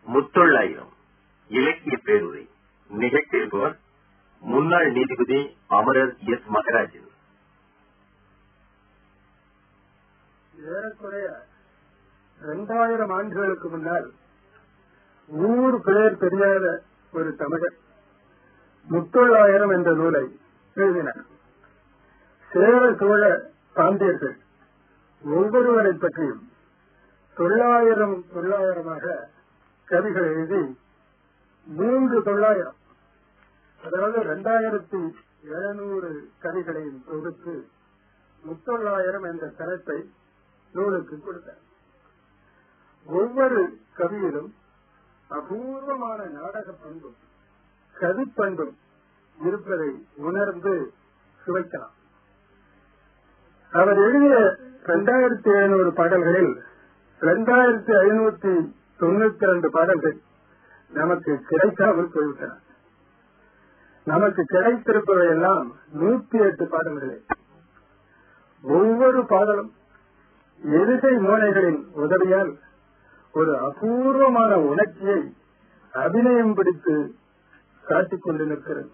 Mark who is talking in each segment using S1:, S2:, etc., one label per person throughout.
S1: முத்தொள்ளாயிரம் இலக்கிய பேருரை நிகழ்த்தியிருப்பவர் முன்னாள் நீதிபதி அமரர் எஸ் மகராஜன்
S2: ஏறக்குறைய இரண்டாயிரம் ஆண்டுகளுக்கு முன்னால் ஊர் பெயர் தெரியாத ஒரு தமிழர் முத்தொள்ளாயிரம் என்ற நூலை எழுதினார் சேர சோழ பாண்டியர்கள் ஒவ்வொருவரை பற்றியும் தொள்ளாயிரம் தொள்ளாயிரமாக கவிகள் எழுதி மூன்று தொள்ளாயிரம் அதாவது இரண்டாயிரத்தி எழுநூறு கவிகளையும் தொகுத்து முத்தொள்ளாயிரம் என்ற தலைப்பை நூலுக்கு கொடுத்தார் ஒவ்வொரு கவியிலும் அபூர்வமான நாடக பண்பும் கவிப்பண்பும் இருப்பதை உணர்ந்து சுவைக்கலாம் அவர் எழுதிய இரண்டாயிரத்தி எழுநூறு பாடல்களில் இரண்டாயிரத்தி ஐநூத்தி தொண்ணூத்தி இரண்டு பாடல்கள் நமக்கு கிடைக்காமல் போய்விட்டன நமக்கு கிடைத்திருப்பவை எல்லாம் நூத்தி எட்டு பாடல்களே ஒவ்வொரு பாடலும் எரிசை மூனைகளின் உதவியால் ஒரு அபூர்வமான உணர்ச்சியை அபிநயம் பிடித்து காட்டிக் கொண்டு நிற்கிறது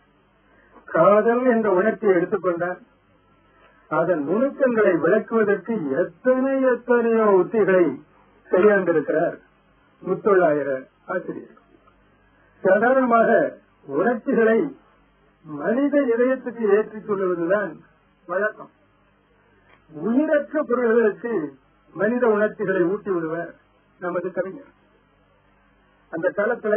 S2: காதல் என்ற உணர்ச்சியை எடுத்துக்கொண்டால் அதன் நுணுக்கங்களை விளக்குவதற்கு எத்தனை எத்தனையோ உத்திகளை கையாண்டிருக்கிறார் முத்தொள்ளாயிர ஆசிரியர் சாதாரணமாக உணர்ச்சிகளை மனித இதயத்துக்கு ஏற்றிக் கொள்வதுதான் வழக்கம் உயிரற்ற பொருள்களுக்கு மனித உணர்ச்சிகளை ஊட்டி விடுவார் நமது கவிஞர் அந்த காலத்துல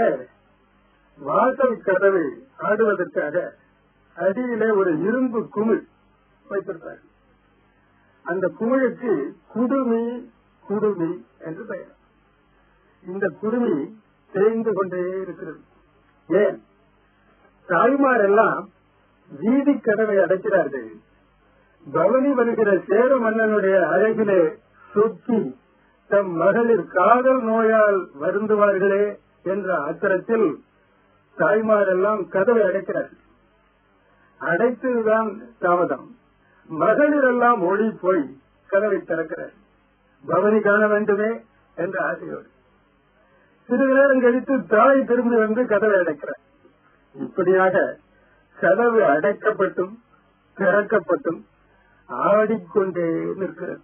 S2: வாசல் கதவை ஆடுவதற்காக அடியிலே ஒரு இரும்பு குமிழ் வைத்திருப்பார் அந்த குமிழுக்கு குடுமி குடுமி என்று பெயர் இந்த குடுமி தேய்ந்து கொண்டே இருக்கிறது ஏன் தாய்மார் எல்லாம் வீதி கதவை அடைக்கிறார்கள் பவனி வருகிற சேர மன்னனுடைய அழகிலே சொக்கி தம் மகளிர் காதல் நோயால் வருந்துவார்களே என்ற ஆத்திரத்தில் தாய்மாரெல்லாம் கதவை அடைக்கிறார்கள் அடைத்ததுதான் தாமதம் மகளிர் எல்லாம் ஒளி போய் கதவை திறக்கிறார் பவனி காண வேண்டுமே என்ற ஆசையோடு சிறிது நேரம் கழித்து தாய் திரும்பி வந்து கதவை அடைக்கிறார் இப்படியாக கதவு அடைக்கப்பட்டும் திறக்கப்பட்டும் ஆடிக்கொண்டே நிற்கிறது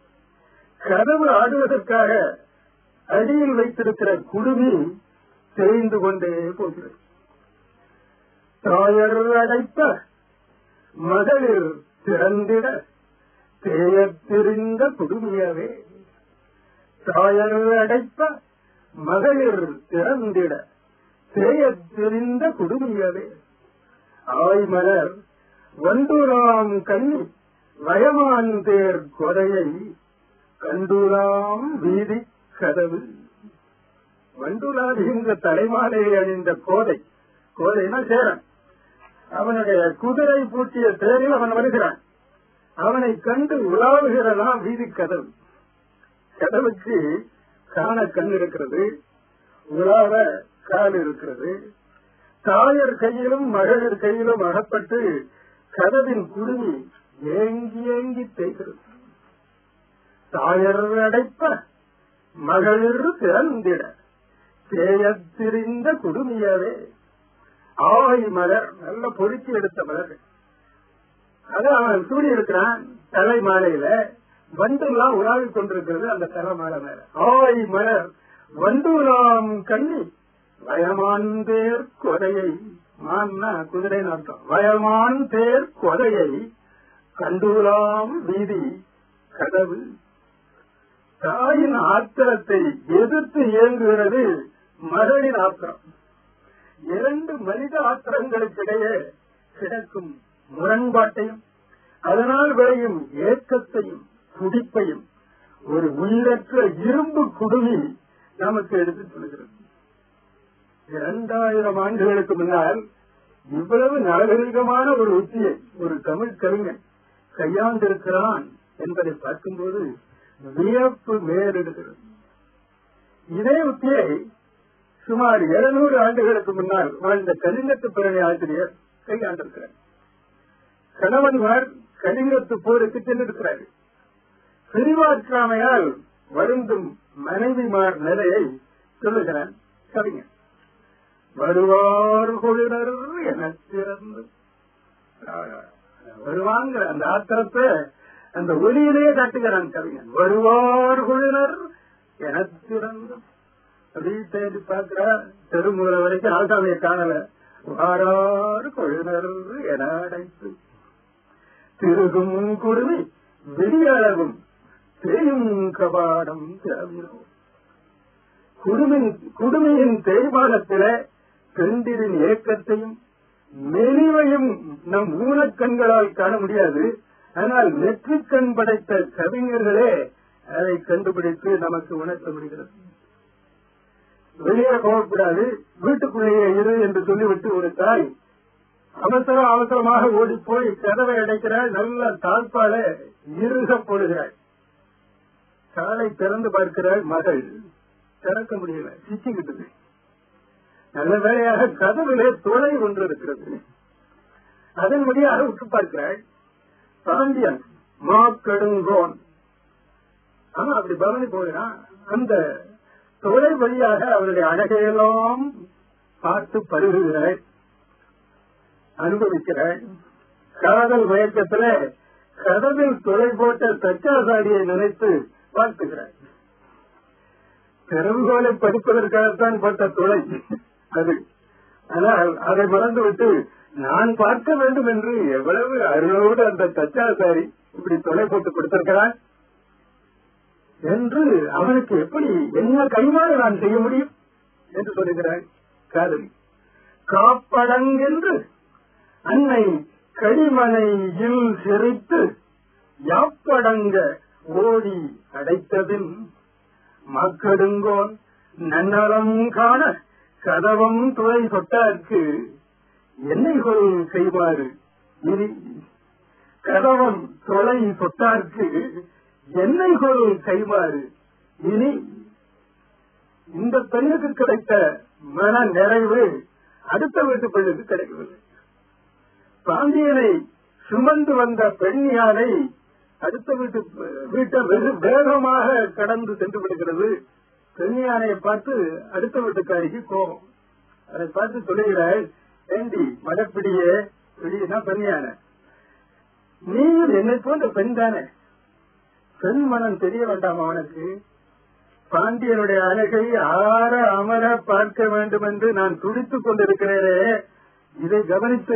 S2: கதவு ஆடுவதற்காக அடியில் வைத்திருக்கிற குடுமி தெரிந்து கொண்டே போகிறது தாயர் அடைப்ப மகளிர் திறந்திட தேயத்திருந்த குடுமியவே தாயர் அடைப்ப மகளிர் திறந்திட தேயத்திருந்த குடுமியவே ஆய்மலர் வண்டுராம் கண்ணி வயமான் தேர் கொடையை கண்டுலாம் வீதி கதவு வண்டுலாடுகின்ற தலைமாலை அணிந்த கோதை கோதைனா சேரன் அவனுடைய குதிரை பூட்டிய தேரில் அவன் வருகிறான் அவனை கண்டு உலாவுகிறதாம் வீதி கதவு கதவுக்கு காண கண் இருக்கிறது உலாவ கால் இருக்கிறது தாயர் கையிலும் மகளிர் கையிலும் அகப்பட்டு கதவின் குடுமி ஏங்கி ஏங்கி தேய்கிறது தாயர் அடைப்ப மகளிர் திறந்திட தேயத்திரிந்த குடுமியவே ஆய் மலர் நல்ல பொறுக்கி எடுத்த மலர் அது அவன் சூடி இருக்கிறான் தலை மாலையில வண்டுலாம் உலாவிக் கொண்டிருக்கிறது அந்த தலை மாலை மேல ஆய் மலர் வண்டுலாம் கண்ணி வயமான் பேர் கொடையை மான்னா குதிரை அர்த்தம் வயமான் பேர் கொடையை கண்டுலாம் வீதி கதவு தாயின் ஆத்திரத்தை எதிர்த்து இயங்குகிறது மகளின் ஆத்திரம் இரண்டு மனித ஆத்திரங்களுக்கிடையே கிடக்கும் முரண்பாட்டையும் அதனால் விளையும் ஏக்கத்தையும் துடிப்பையும் ஒரு உயிரற்ற இரும்பு குடுமி நமக்கு எடுத்துச் சொல்கிறது இரண்டாயிரம் ஆண்டுகளுக்கு முன்னால் இவ்வளவு நாகரிகமான ஒரு உத்தியை ஒரு தமிழ் கவிஞன் கையாண்டிருக்கிறான் என்பதை பார்க்கும்போது வியப்பு மேலிடுகிறது இதே உத்தியை சுமார் இருநூறு ஆண்டுகளுக்கு முன்னால் வாழ்ந்த கலிங்கத்து பிறனை ஆசிரியர் கையாண்டிருக்கிறார் கணவன்மார் கலிங்கத்து போருக்கு சென்றிருக்கிறார்கள் பிரிவாற்றாமையால் வருந்தும் மனைவிமார் நிலையை சொல்லுகிறான் கவிஞர் வருவார் குழுனர் என சிறந்து வருவாங்கிற அந்த ஆத்திரத்தை அந்த ஒலியிலேயே காட்டுகிறான் கவிஞன் வருவார் குழுனர் என சிறந்து அப்படி தேடி பார்க்கிற தெருமுறை வரைக்கும் ஆசாமியை காணல வாரார் கொழுனர் என அடைத்து திருகும் குருவி வெளியளவும் தேயும் கபாடம் திறவினோம் குடுமின் குடுமையின் தேய்மானத்தில பெண்டிரின் ஏக்கத்தையும் மெலிவையும் நம் ஊனக்கண்களால் காண முடியாது ஆனால் நெற்றிக்கண் படைத்த கவிஞர்களே அதை கண்டுபிடித்து நமக்கு உணர்த்த முடிகிறது வெளியே போகக்கூடாது வீட்டுக்குள்ளேயே இரு என்று சொல்லிவிட்டு ஒரு தாய் அவசர அவசரமாக ஓடி போய் கதவை அடைக்கிறாள் நல்ல தாழ்பால இருக போடுகிறாள் காலை திறந்து பார்க்கிறாள் மகள் திறக்க முடியல சிக்கிக்கிட்டது நல்ல வேளையாக கதவிலே துளை ஒன்று இருக்கிறது அதன் வழியாக உற்று பார்க்கிறாள் பாண்டியன் மாக்கடுங்கோன் ஆனா அப்படி பவனி போகிறான் அந்த துளை வழியாக அவருடைய அழகையெல்லாம் பார்த்து பருகுகிறாள் அனுபவிக்கிறாள் காதல் மயக்கத்துல கதவில் துளை போட்ட தச்சாசாரியை நினைத்து வாழ்த்துகிறாள் திறவுகோலை படிப்பதற்காகத்தான் பட்ட துளை அது ஆனால் அதை மறந்துவிட்டு நான் பார்க்க வேண்டும் என்று எவ்வளவு அருளோடு அந்த தச்சாசாரி இப்படி தொலை போட்டு கொடுத்திருக்கிறான் என்று அவனுக்கு எப்படி என்ன கைமாறு நான் செய்ய முடியும் என்று சொல்லுகிறான் காதலி காப்படங்கென்று அன்னை களிமனையில் சிரித்து யாப்படங்க ஓடி அடைத்தபின் மக்கடுங்கோன் நன்னலம் காண கதவம் துளை சொட்டார்க்கு என்னை கொள் செய்வாரு இனி கதவம் தொலை சொட்டார்க்கு என்னை கொள் செய்வாரு இனி இந்த பெண்ணுக்கு கிடைத்த மன நிறைவு அடுத்த வீட்டு பெண்ணுக்கு கிடைக்கவில்லை பாண்டியனை சுமந்து வந்த பெண் யானை அடுத்த வீட்டு வீட்டை வெகு வேகமாக கடந்து சென்று விடுகிறது பெண் யானையை பார்த்து அடுத்த வீட்டுக்காரிக்கு கோபம் அதை பார்த்து சொல்லுகிறாள் ஏண்டி மடப்பிடியே பிடினா பெண் யானை நீயும் என்னை போன்ற பெண் தானே பெண் மனம் தெரிய வேண்டாம் அவனுக்கு பாண்டியனுடைய அழகை ஆற அமர பார்க்க வேண்டும் என்று நான் துடித்துக் கொண்டிருக்கிறேனே இதை கவனித்து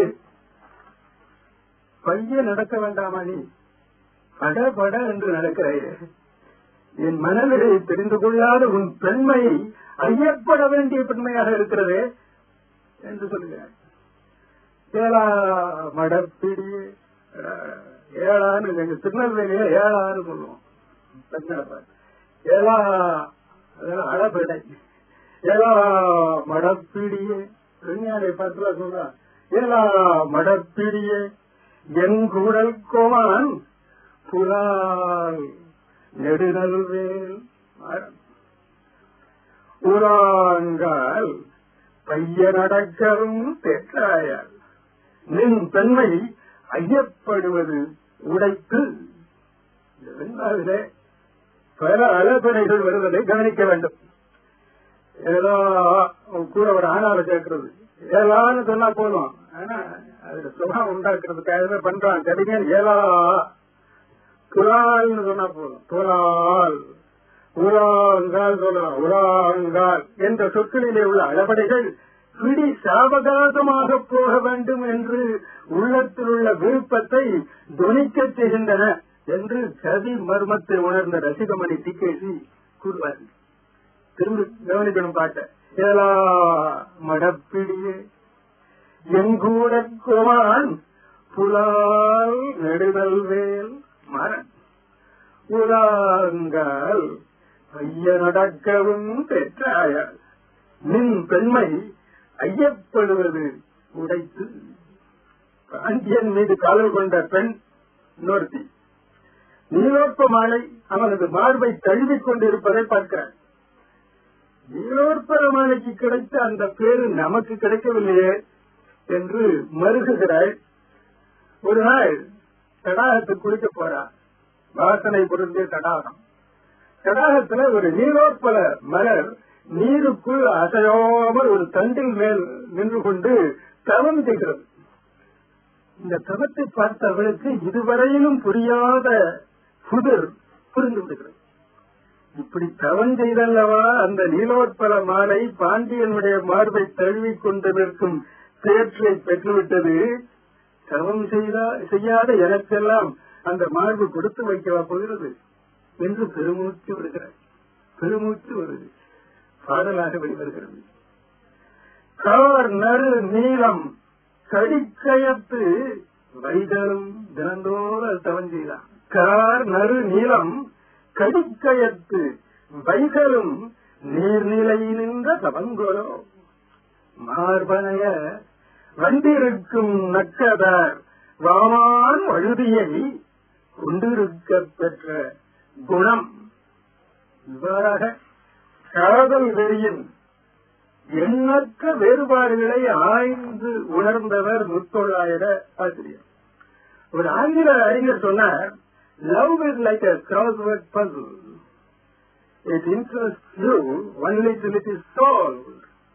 S2: பைய நடக்க வேண்டாமா நீ பட பட என்று நடக்கிறாயே என் மனநிலை தெரிந்து கொள்ளாத உன் பெண்மை ஐயப்பட வேண்டிய பெண்மையாக இருக்கிறதே என்று சொல்லுகிறார் ஏழா மடப்பிடியே ஏழான்னு எங்க திருநெல்வேலியில ஏழான்னு சொல்லுவோம் பெண்களை பார்த்து ஏழா அதெல்லாம் அழப்படை ஏழா மடப்பிடியே பெண்யானை பார்த்துலாம் சொல்றா ஏழா மடப்பிடியே என் குடல் கோமான் புலால் நெடுநல்வேல் உராங்கால் பையனடக்கரும் பெற்றாயால் நின் தன்மை ஐயப்படுவது உடைத்து ரெண்டாவதிலே பல அலப்படைகள் வருவதை கவனிக்க வேண்டும் ஏதோ கூட ஒரு ஆணாவை சேர்க்கிறது ஏலான்னு சொன்னா போதும் ஆனா அதுல சுகம் உண்டாக்குறதுக்காகவே பண்றான் கவிஞன் ஏலா துலால்னு சொன்னா போதும் துலால் உலாங்கால் சொல்லலாம் உலாங்கால் என்ற சொற்களிலே உள்ள அளபடைகள் பிடி சாவகாசமாக போக வேண்டும் என்று உள்ளத்தில் உள்ள விருப்பத்தை துணிக்க செய்கின்றன என்று கவி மர்மத்தை உணர்ந்த ரசிகமணி டிகேசி கூறுவார் திரும்ப கவனிக்கணும் பாட்ட ஏலா மடப்பிடியே எங்கூட கோமான் புலால் நெடுதல்வேல் மரன் உலாங்கால் ஐயனடக்கவும் பெற்றாயால் நின் பெண்மை ஐயப்படுவது உடைத்து பாண்டியன் மீது காதல் கொண்ட பெண் இன்னொருத்தி நீலோற்ப மாலை அவனது மார்பை தழுவிக் கொண்டிருப்பதை பார்க்கிறார் நீலோற்பர மாலைக்கு கிடைத்த அந்த பேரு நமக்கு கிடைக்கவில்லையே என்று மறுகுகிறாள் ஒரு நாள் தடாகத்துக்கு குளிக்க போறா வாசனை பொருந்திய தடாகம் தடாகத்துல ஒரு நீலோற்பல மலர் நீருக்குள் அசையாமல் ஒரு தண்டில் மேல் நின்று கொண்டு தவம் செய்கிறது இந்த தவத்தை பார்த்த அவளுக்கு இதுவரையிலும் புரியாத புதிர் புரிந்து விடுகிறது இப்படி தவம் செய்தல்லவா அந்த நீலோத்பல மாலை பாண்டியனுடைய மார்பை தழுவிக் கொண்டு நிற்கும் பேற்றை பெற்றுவிட்டது தவம் செய்தா செய்யாத எனக்கெல்லாம் அந்த மார்பு கொடுத்து வைக்கவா போகிறது என்று பெருமூச்சு விடுகிறார் பெருமூச்சு வருது பாடலாக வெளிவருகிறது கார் நறு நீளம் கடிக்கயத்து வைகளும் தினந்தோறும் தவம் செய்தான் கார் நறு நீளம் கடிக்கயத்து வைகளும் நீர்நிலை நின்ற தவங்கோலோ மார்பனைய வந்திருக்கும் நக்கதார் வாமான் வழுதியை கொண்டிருக்க பெற்ற குணம் இவ்வாறாக காதல் வெறியின் எண்ணற்ற வேறுபாடுகளை ஆய்ந்து உணர்ந்தவர் முத்தொள்ளாயிர ஆசிரியர் ஒரு ஆங்கில அறிஞர் சொன்னார் love is like a crossword puzzle it interest you only till it is solved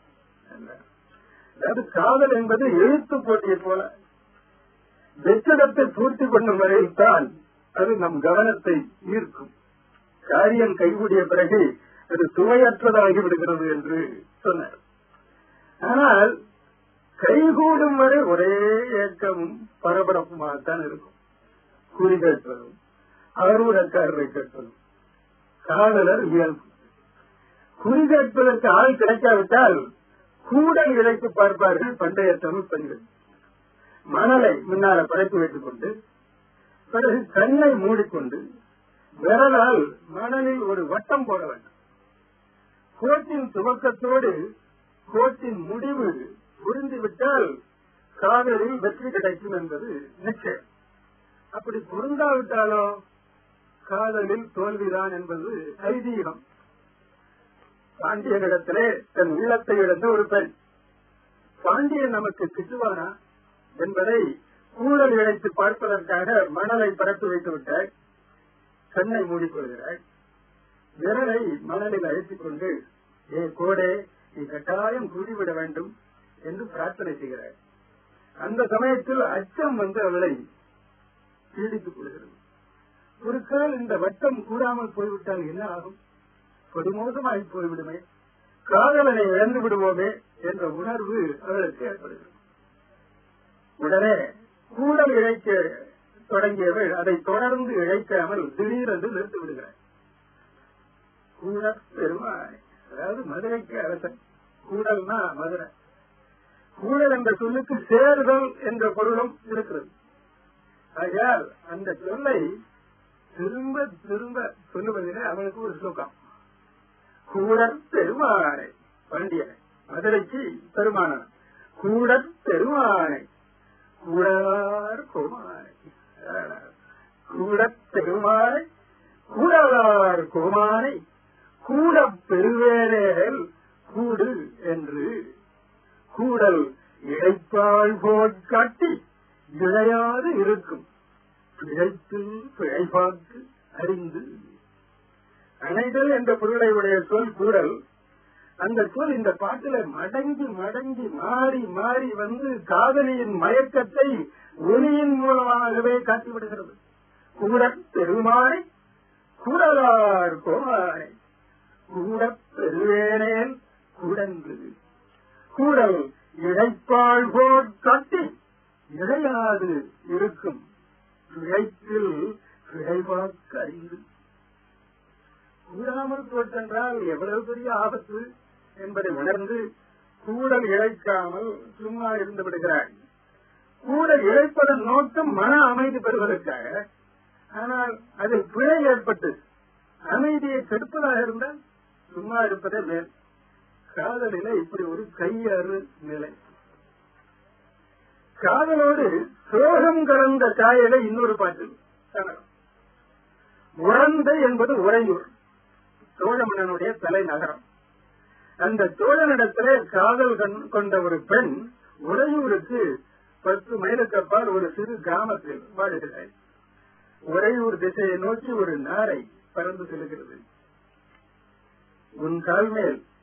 S2: அதாவது காதல் என்பது எழுத்து போட்டியை போல வெற்றிடத்தை பூர்த்தி பண்ணும் வரையில் தான் அது நம் கவனத்தை ஈர்க்கும் காரியம் கைகூடிய பிறகு அது சுவையற்றதாகி விடுகிறது என்று சொன்னார் ஆனால் கைகூடும் வரை ஒரே ஏக்கமும் பரபரப்புமாகத்தான் இருக்கும் குறி கேட்பதும் ஆர்வலக்காரரை கேட்பதும் காதலர் இயல்பு குறி கேட்பதற்கு ஆள் கிடைக்காவிட்டால் கூடல் இழைத்து பார்ப்பார்கள் பண்டைய தமிழ் பெண்கள் மணலை முன்னால படைத்து வைத்துக் கொண்டு பிறகு கண்ணை மூடிக்கொண்டு விரலால் மணலில் ஒரு வட்டம் போட வேண்டும் கோட்டின் துவக்கத்தோடு கோட்டின் முடிவு புரிந்துவிட்டால் காதலில் வெற்றி கிடைக்கும் என்பது நிச்சயம் அப்படி பொருந்தாவிட்டாலோ காதலில் தோல்விதான் என்பது ஐதீகம் பாண்டியனிடத்திலே தன் உள்ளத்தை இழந்த ஒரு பெண் பாண்டியன் நமக்கு கிட்டுவானா என்பதை கூடல் இழைத்து பார்ப்பதற்காக மணலை பரப்பி வைத்து விட்டாய் கண்ணை மூடிக்கொள்கிறாய் விரலை மணலில் அழைத்துக் கொண்டு ஏ கோடே நீ கட்டாயம் கூடிவிட வேண்டும் என்று பிரார்த்தனை செய்கிறாய் அந்த சமயத்தில் அச்சம் வந்து அவளை பீடித்துக் கொள்கிறது ஒரு கால் இந்த வட்டம் கூடாமல் போய்விட்டால் என்ன ஆகும் படுமோசமாகி போய்விடுமே காதலனை இழந்து விடுவோமே என்ற உணர்வு அவளுக்கு ஏற்படுகிறது உடனே கூடல் இழைக்க தொடங்கியவள் அதை தொடர்ந்து இழைக்காமல் திடீரென்று நிறுத்தி விடுகிறார் கூட பெருமாள் அதாவது மதுரைக்கு அரசன் கூடல்னா மதுரை கூடல் என்ற சொல்லுக்கு சேருதல் என்ற பொருளும் இருக்கிறது ஆகையால் அந்த சொல்லை திரும்ப திரும்ப சொல்லுவதிலே அவனுக்கு ஒரு சுகம் கூடற் பெருமானை பண்டியனை மதுரைக்கு பெருமானன் கூடற் பெருமானை கூடார் கோமானை கூடப் பெருமானை கூடலார் கோமானை கூட பெருவேரேல் கூடு என்று கூடல் இழைப்பாள் போல் காட்டி இழையாது இருக்கும் பிழைப்பில் பிழைப்பாக்கு அறிந்து அணைதல் என்ற பொருளை உடைய சொல் கூடல் அந்த சொல் இந்த பாட்டில மடங்கி மடங்கி மாறி மாறி வந்து காதலியின் மயக்கத்தை ஒளியின் மூலமாகவே காட்டிவிடுகிறது கூடப் பெருமானை கூடலார் கோமானை கூடப் பெருவேனேல் குடங்கு கூடல் இழைப்பாள் போல் காட்டி இழையாது இருக்கும் பிழைப்பில் பிழைவாக்கு அறிந்து கூடாமல் போட்டென்றால் எவ்வளவு பெரிய ஆபத்து என்பதை உணர்ந்து கூடல் இழைக்காமல் சும்மா இருந்து விடுகிறாய் கூடல் இழைப்பதன் நோக்கம் மன அமைதி பெறுவதற்காக ஆனால் அதில் பிழை ஏற்பட்டு அமைதியை கெடுப்பதாக இருந்தால் சும்மா இருப்பதே மேல் காதலில இப்படி ஒரு கையாறு நிலை காதலோடு சோகம் கலந்த காயலை இன்னொரு பாட்டில் காணலாம் உறந்தை என்பது உறையூர் சோழமன்னனுடைய தலைநகரம் அந்த சோழனிடத்திலே காதல் கண்- கொண்ட ஒரு பெண் உறையூருக்கு பத்து மைலுக்கு அப்பால் ஒரு சிறு கிராமத்தில் வாழுகிறாள் உறையூர் திசையை நோக்கி ஒரு நாரை பறந்து செல்கிறது உன் கால் மேல்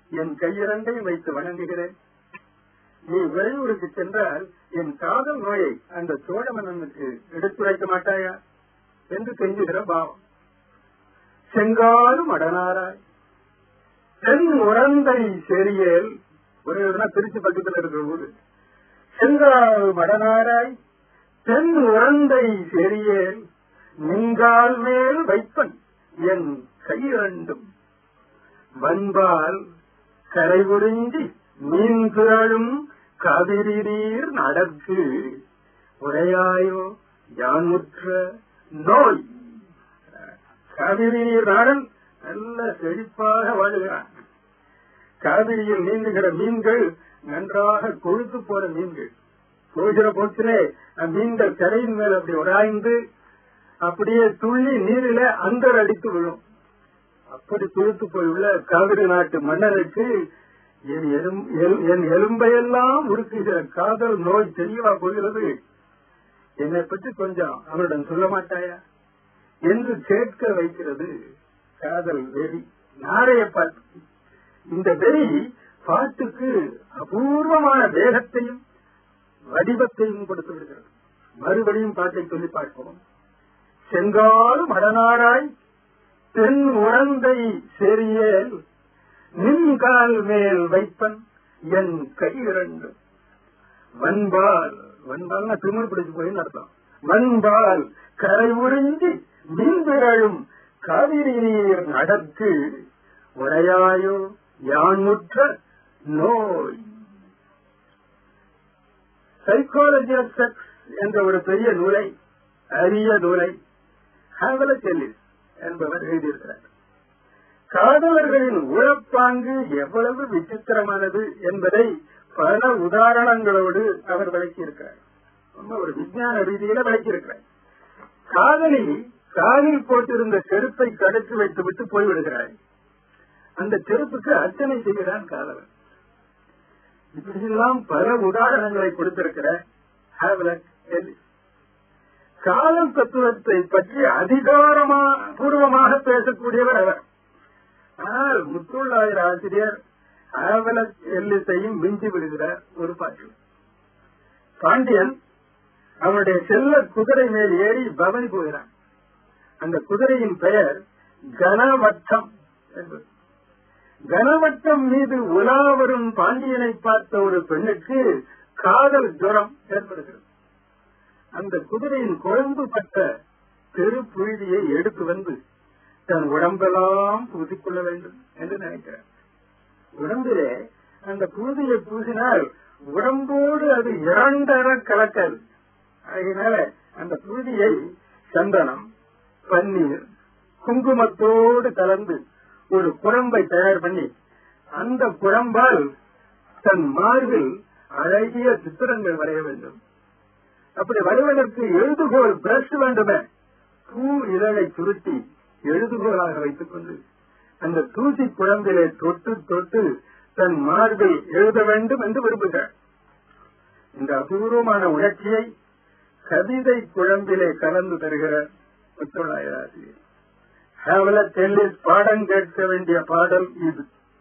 S2: என் கையிரண்டையும் வைத்து வணங்குகிறேன் நீ விரைவூருக்கு சென்றால் என் காதல் நோயை அந்த சோழ மன்னனுக்கு எடுத்துரைக்க மாட்டாயா என்று கெஞ்சுகிற பாவம் செங்காலும் அடனாராய் தென் உறந்தை செரியேல் ஒரு இடம்னா திருச்சி பக்கத்தில் இருக்கிற ஊரு செங்கால் மடனாராய் தென் உறந்தை செரியேல் நின்றால் மேல் வைப்பன் என் கையிரண்டும் வன்பால் கரை உறிஞ்சி மீன் திரளும் காவிரி நீர் நடக்கு உரையாயோ யான்முற்ற நோய் காவிரி நீர் நாடன் நல்ல செழிப்பாக வாழுகிறான் காவிரியில் நீந்துகிற மீன்கள் நன்றாக கொழுத்து போற மீன்கள் போகிற போக்கிலே மீன்கள் கரையின் மேல் அப்படி உராய்ந்து அப்படியே துள்ளி நீரில அந்தர் அடித்து விழும் அப்படி கொழுத்து போயுள்ள காவிரி நாட்டு மன்னருக்கு என் எலும்- எல்- என் எலும்பையெல்லாம் உருக்குகிற காதல் நோய் தெரியவா போகிறது என்னை பற்றி கொஞ்சம் அவரிடம் சொல்ல மாட்டாயா என்று கேட்க வைக்கிறது காதல் வெறி நாரைய பாட்டு இந்த வெறி பாட்டுக்கு அபூர்வமான வேகத்தையும் வடிவத்தையும் கொடுத்து விடுகிறது மறுபடியும் பாட்டை சொல்லி பார்ப்போம் செங்காலும் அடனாராய் தென் உறந்தை செறியேல் நின்கால் மேல் வைப்பன் என் கை இரண்டு வன்பால் வன்பால்னா திமிர் பிடிச்சு போயின்னு அர்த்தம் வன்பால் கரை உறிஞ்சி மின்பிரழும் காவிரி நீர் நடக்கு உரையாயோ யான்முற்ற நோய் சைக்காலஜி ஆஃப் செக்ஸ் என்ற ஒரு பெரிய நூலை அரிய நூலை ஹேவலச்செல்லிஸ் என்பவர் எழுதியிருக்கிறார் காதலர்களின் உழப்பாங்கு எவ்வளவு விசித்திரமானது என்பதை பல உதாரணங்களோடு அவர் விளக்கியிருக்கிறார் ரொம்ப ஒரு விஞ்ஞான ரீதியில விளக்கியிருக்கிறார் காதலி காலில் போட்டிருந்த செருப்பை கடைத்து வைத்து விட்டு போய்விடுகிறார் அந்த செருப்புக்கு அர்ச்சனை செய்கிறான் காதலன் இப்படியெல்லாம் பல உதாரணங்களை கொடுத்திருக்கிற ஹேவலட் எல்லிஸ் காலம் தத்துவத்தை பற்றி அதிகாரமா பூர்வமாக பேசக்கூடியவர் அவர் ஆனால் முத்துள்ளாயர் ஆசிரியர் ஆவலத் எல்லிசையும் மிஞ்சி விடுகிறார் ஒரு பாட்டு பாண்டியன் அவனுடைய செல்ல குதிரை மேல் ஏறி பவனி போகிறான் அந்த குதிரையின் பெயர் கனவட்டம் என்பது கனவட்டம் மீது உலா வரும் பாண்டியனை பார்த்த ஒரு பெண்ணுக்கு காதல் ஜுரம் ஏற்படுகிறது அந்த குதிரையின் குழம்பு பட்ட பெரு புழுதியை எடுத்து வந்து தன் உடம்பெல்லாம் பூசிக்கொள்ள வேண்டும் என்று நினைக்கிறார் உடம்பிலே அந்த புழுதியை பூசினால் உடம்போடு அது இரண்டர கலக்காது அதனால அந்த புழுதியை சந்தனம் பன்னீர் குங்குமத்தோடு கலந்து ஒரு குழம்பை தயார் பண்ணி அந்த குழம்பால் தன் மார்பில் அழகிய சித்திரங்கள் வரைய வேண்டும் அப்படி வருவதற்கு எழுதுகோல் பிரஷ் வேண்டுமே பூ இதழை சுருட்டி எழுதுகோலாக வைத்துக் கொண்டு அந்த தூசி குழம்பிலே தொட்டு தொட்டு தன் மார்பில் எழுத வேண்டும் என்று விரும்புகிறார் இந்த அபூர்வமான உணர்ச்சியை கவிதை குழம்பிலே கலந்து தருகிற முத்தொள்ளாயிரம் ஹேவல டெல்லிஸ் பாடம் கேட்க வேண்டிய பாடல் இது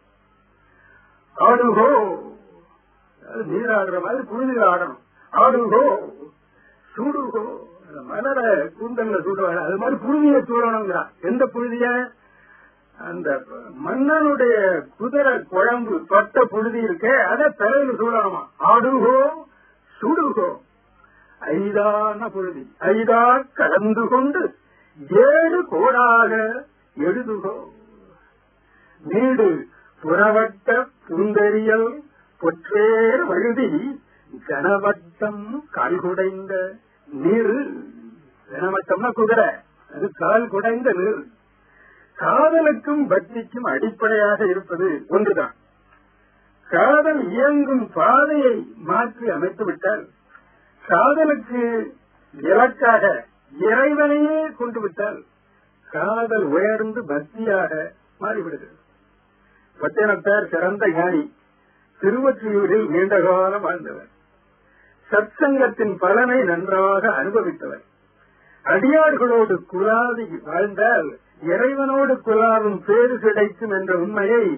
S2: ஆடுகோ அது நீராடுற மாதிரி புழுதியில் ஆடணும் ஆடுகோ சூடுகோ அந்த மலர கூந்தல்ல சூடுவாங்க அது மாதிரி புழுதியை சூடணுங்கிறான் எந்த புழுதிய அந்த மன்னனுடைய குதிரை குழம்பு தொட்ட புழுதி இருக்க அதை தலையில சூடணுமா ஆடுகோ சுடுகோ ஐதான புழுதி ஐதா கலந்து கொண்டு ஏழு கோடாக எழுதுகோ வீடு புறவட்ட புந்தரியல் பொற்றேர் வழுதி கனவட்டம் கால் குடைந்த நீர் கனவட்டம்னா குதிரை அது கால் குடைந்த நீர் காதலுக்கும் பக்திக்கும் அடிப்படையாக இருப்பது ஒன்றுதான் காதல் இயங்கும் பாதையை மாற்றி அமைத்துவிட்டால் காதலுக்கு இலக்காக இறைவனையே கொண்டு விட்டால் காதல் உயர்ந்து பக்தியாக மாறிவிடுகிறது பட்டினத்தார் சிறந்த ஞானி திருவற்றியூரில் நீண்ட காலம் வாழ்ந்தவர் சத்சங்கத்தின் பலனை நன்றாக அனுபவித்தவர் அடியார்களோடு குலாதி வாழ்ந்தால் இறைவனோடு குலாவும் பேறு கிடைக்கும் என்ற உண்மையை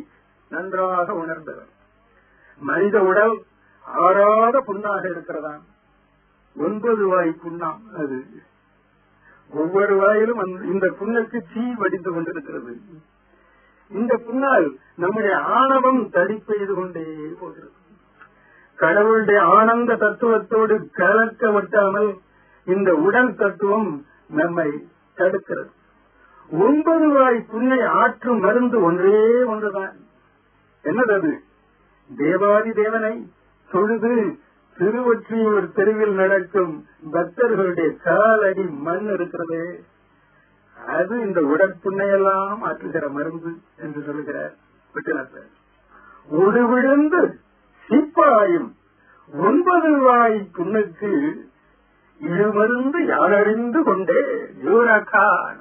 S2: நன்றாக உணர்ந்தவர் மனித உடல் ஆறாத புண்ணாக இருக்கிறதாம் ஒன்பது வாய் புண்ணாம் அது ஒவ்வொரு வாயிலும் அந்த- இந்த புண்ணுக்கு தீ வடிந்து கொண்டிருக்கிறது இந்த புண்ணால் நம்முடைய ஆணவம் தடிப்பெய்து கொண்டே போகிறது கடவுளுடைய ஆனந்த தத்துவத்தோடு கலக்க ஒட்டாமல் இந்த உடல் தத்துவம் நம்மை தடுக்கிறது ஒன்பது வாய் புண்ணை ஆற்றும் மருந்து ஒன்றே ஒன்றுதான் என்னது அது தேவாதி தேவனை தொழுது திருவொற்றியூர் தெருவில் நடக்கும் பக்தர்களுடைய காலடி மண் இருக்கிறதே அது இந்த உடற்புண்ணையெல்லாம் ஆற்றுகிற மருந்து என்று சொல்லுகிறார் விட்டுனார் ஒரு விழுந்து சிப்பாயும் ஒன்பது வாய் புண்ணுக்கு இருமருந்து யாரறிந்து கொண்டே யூரகான்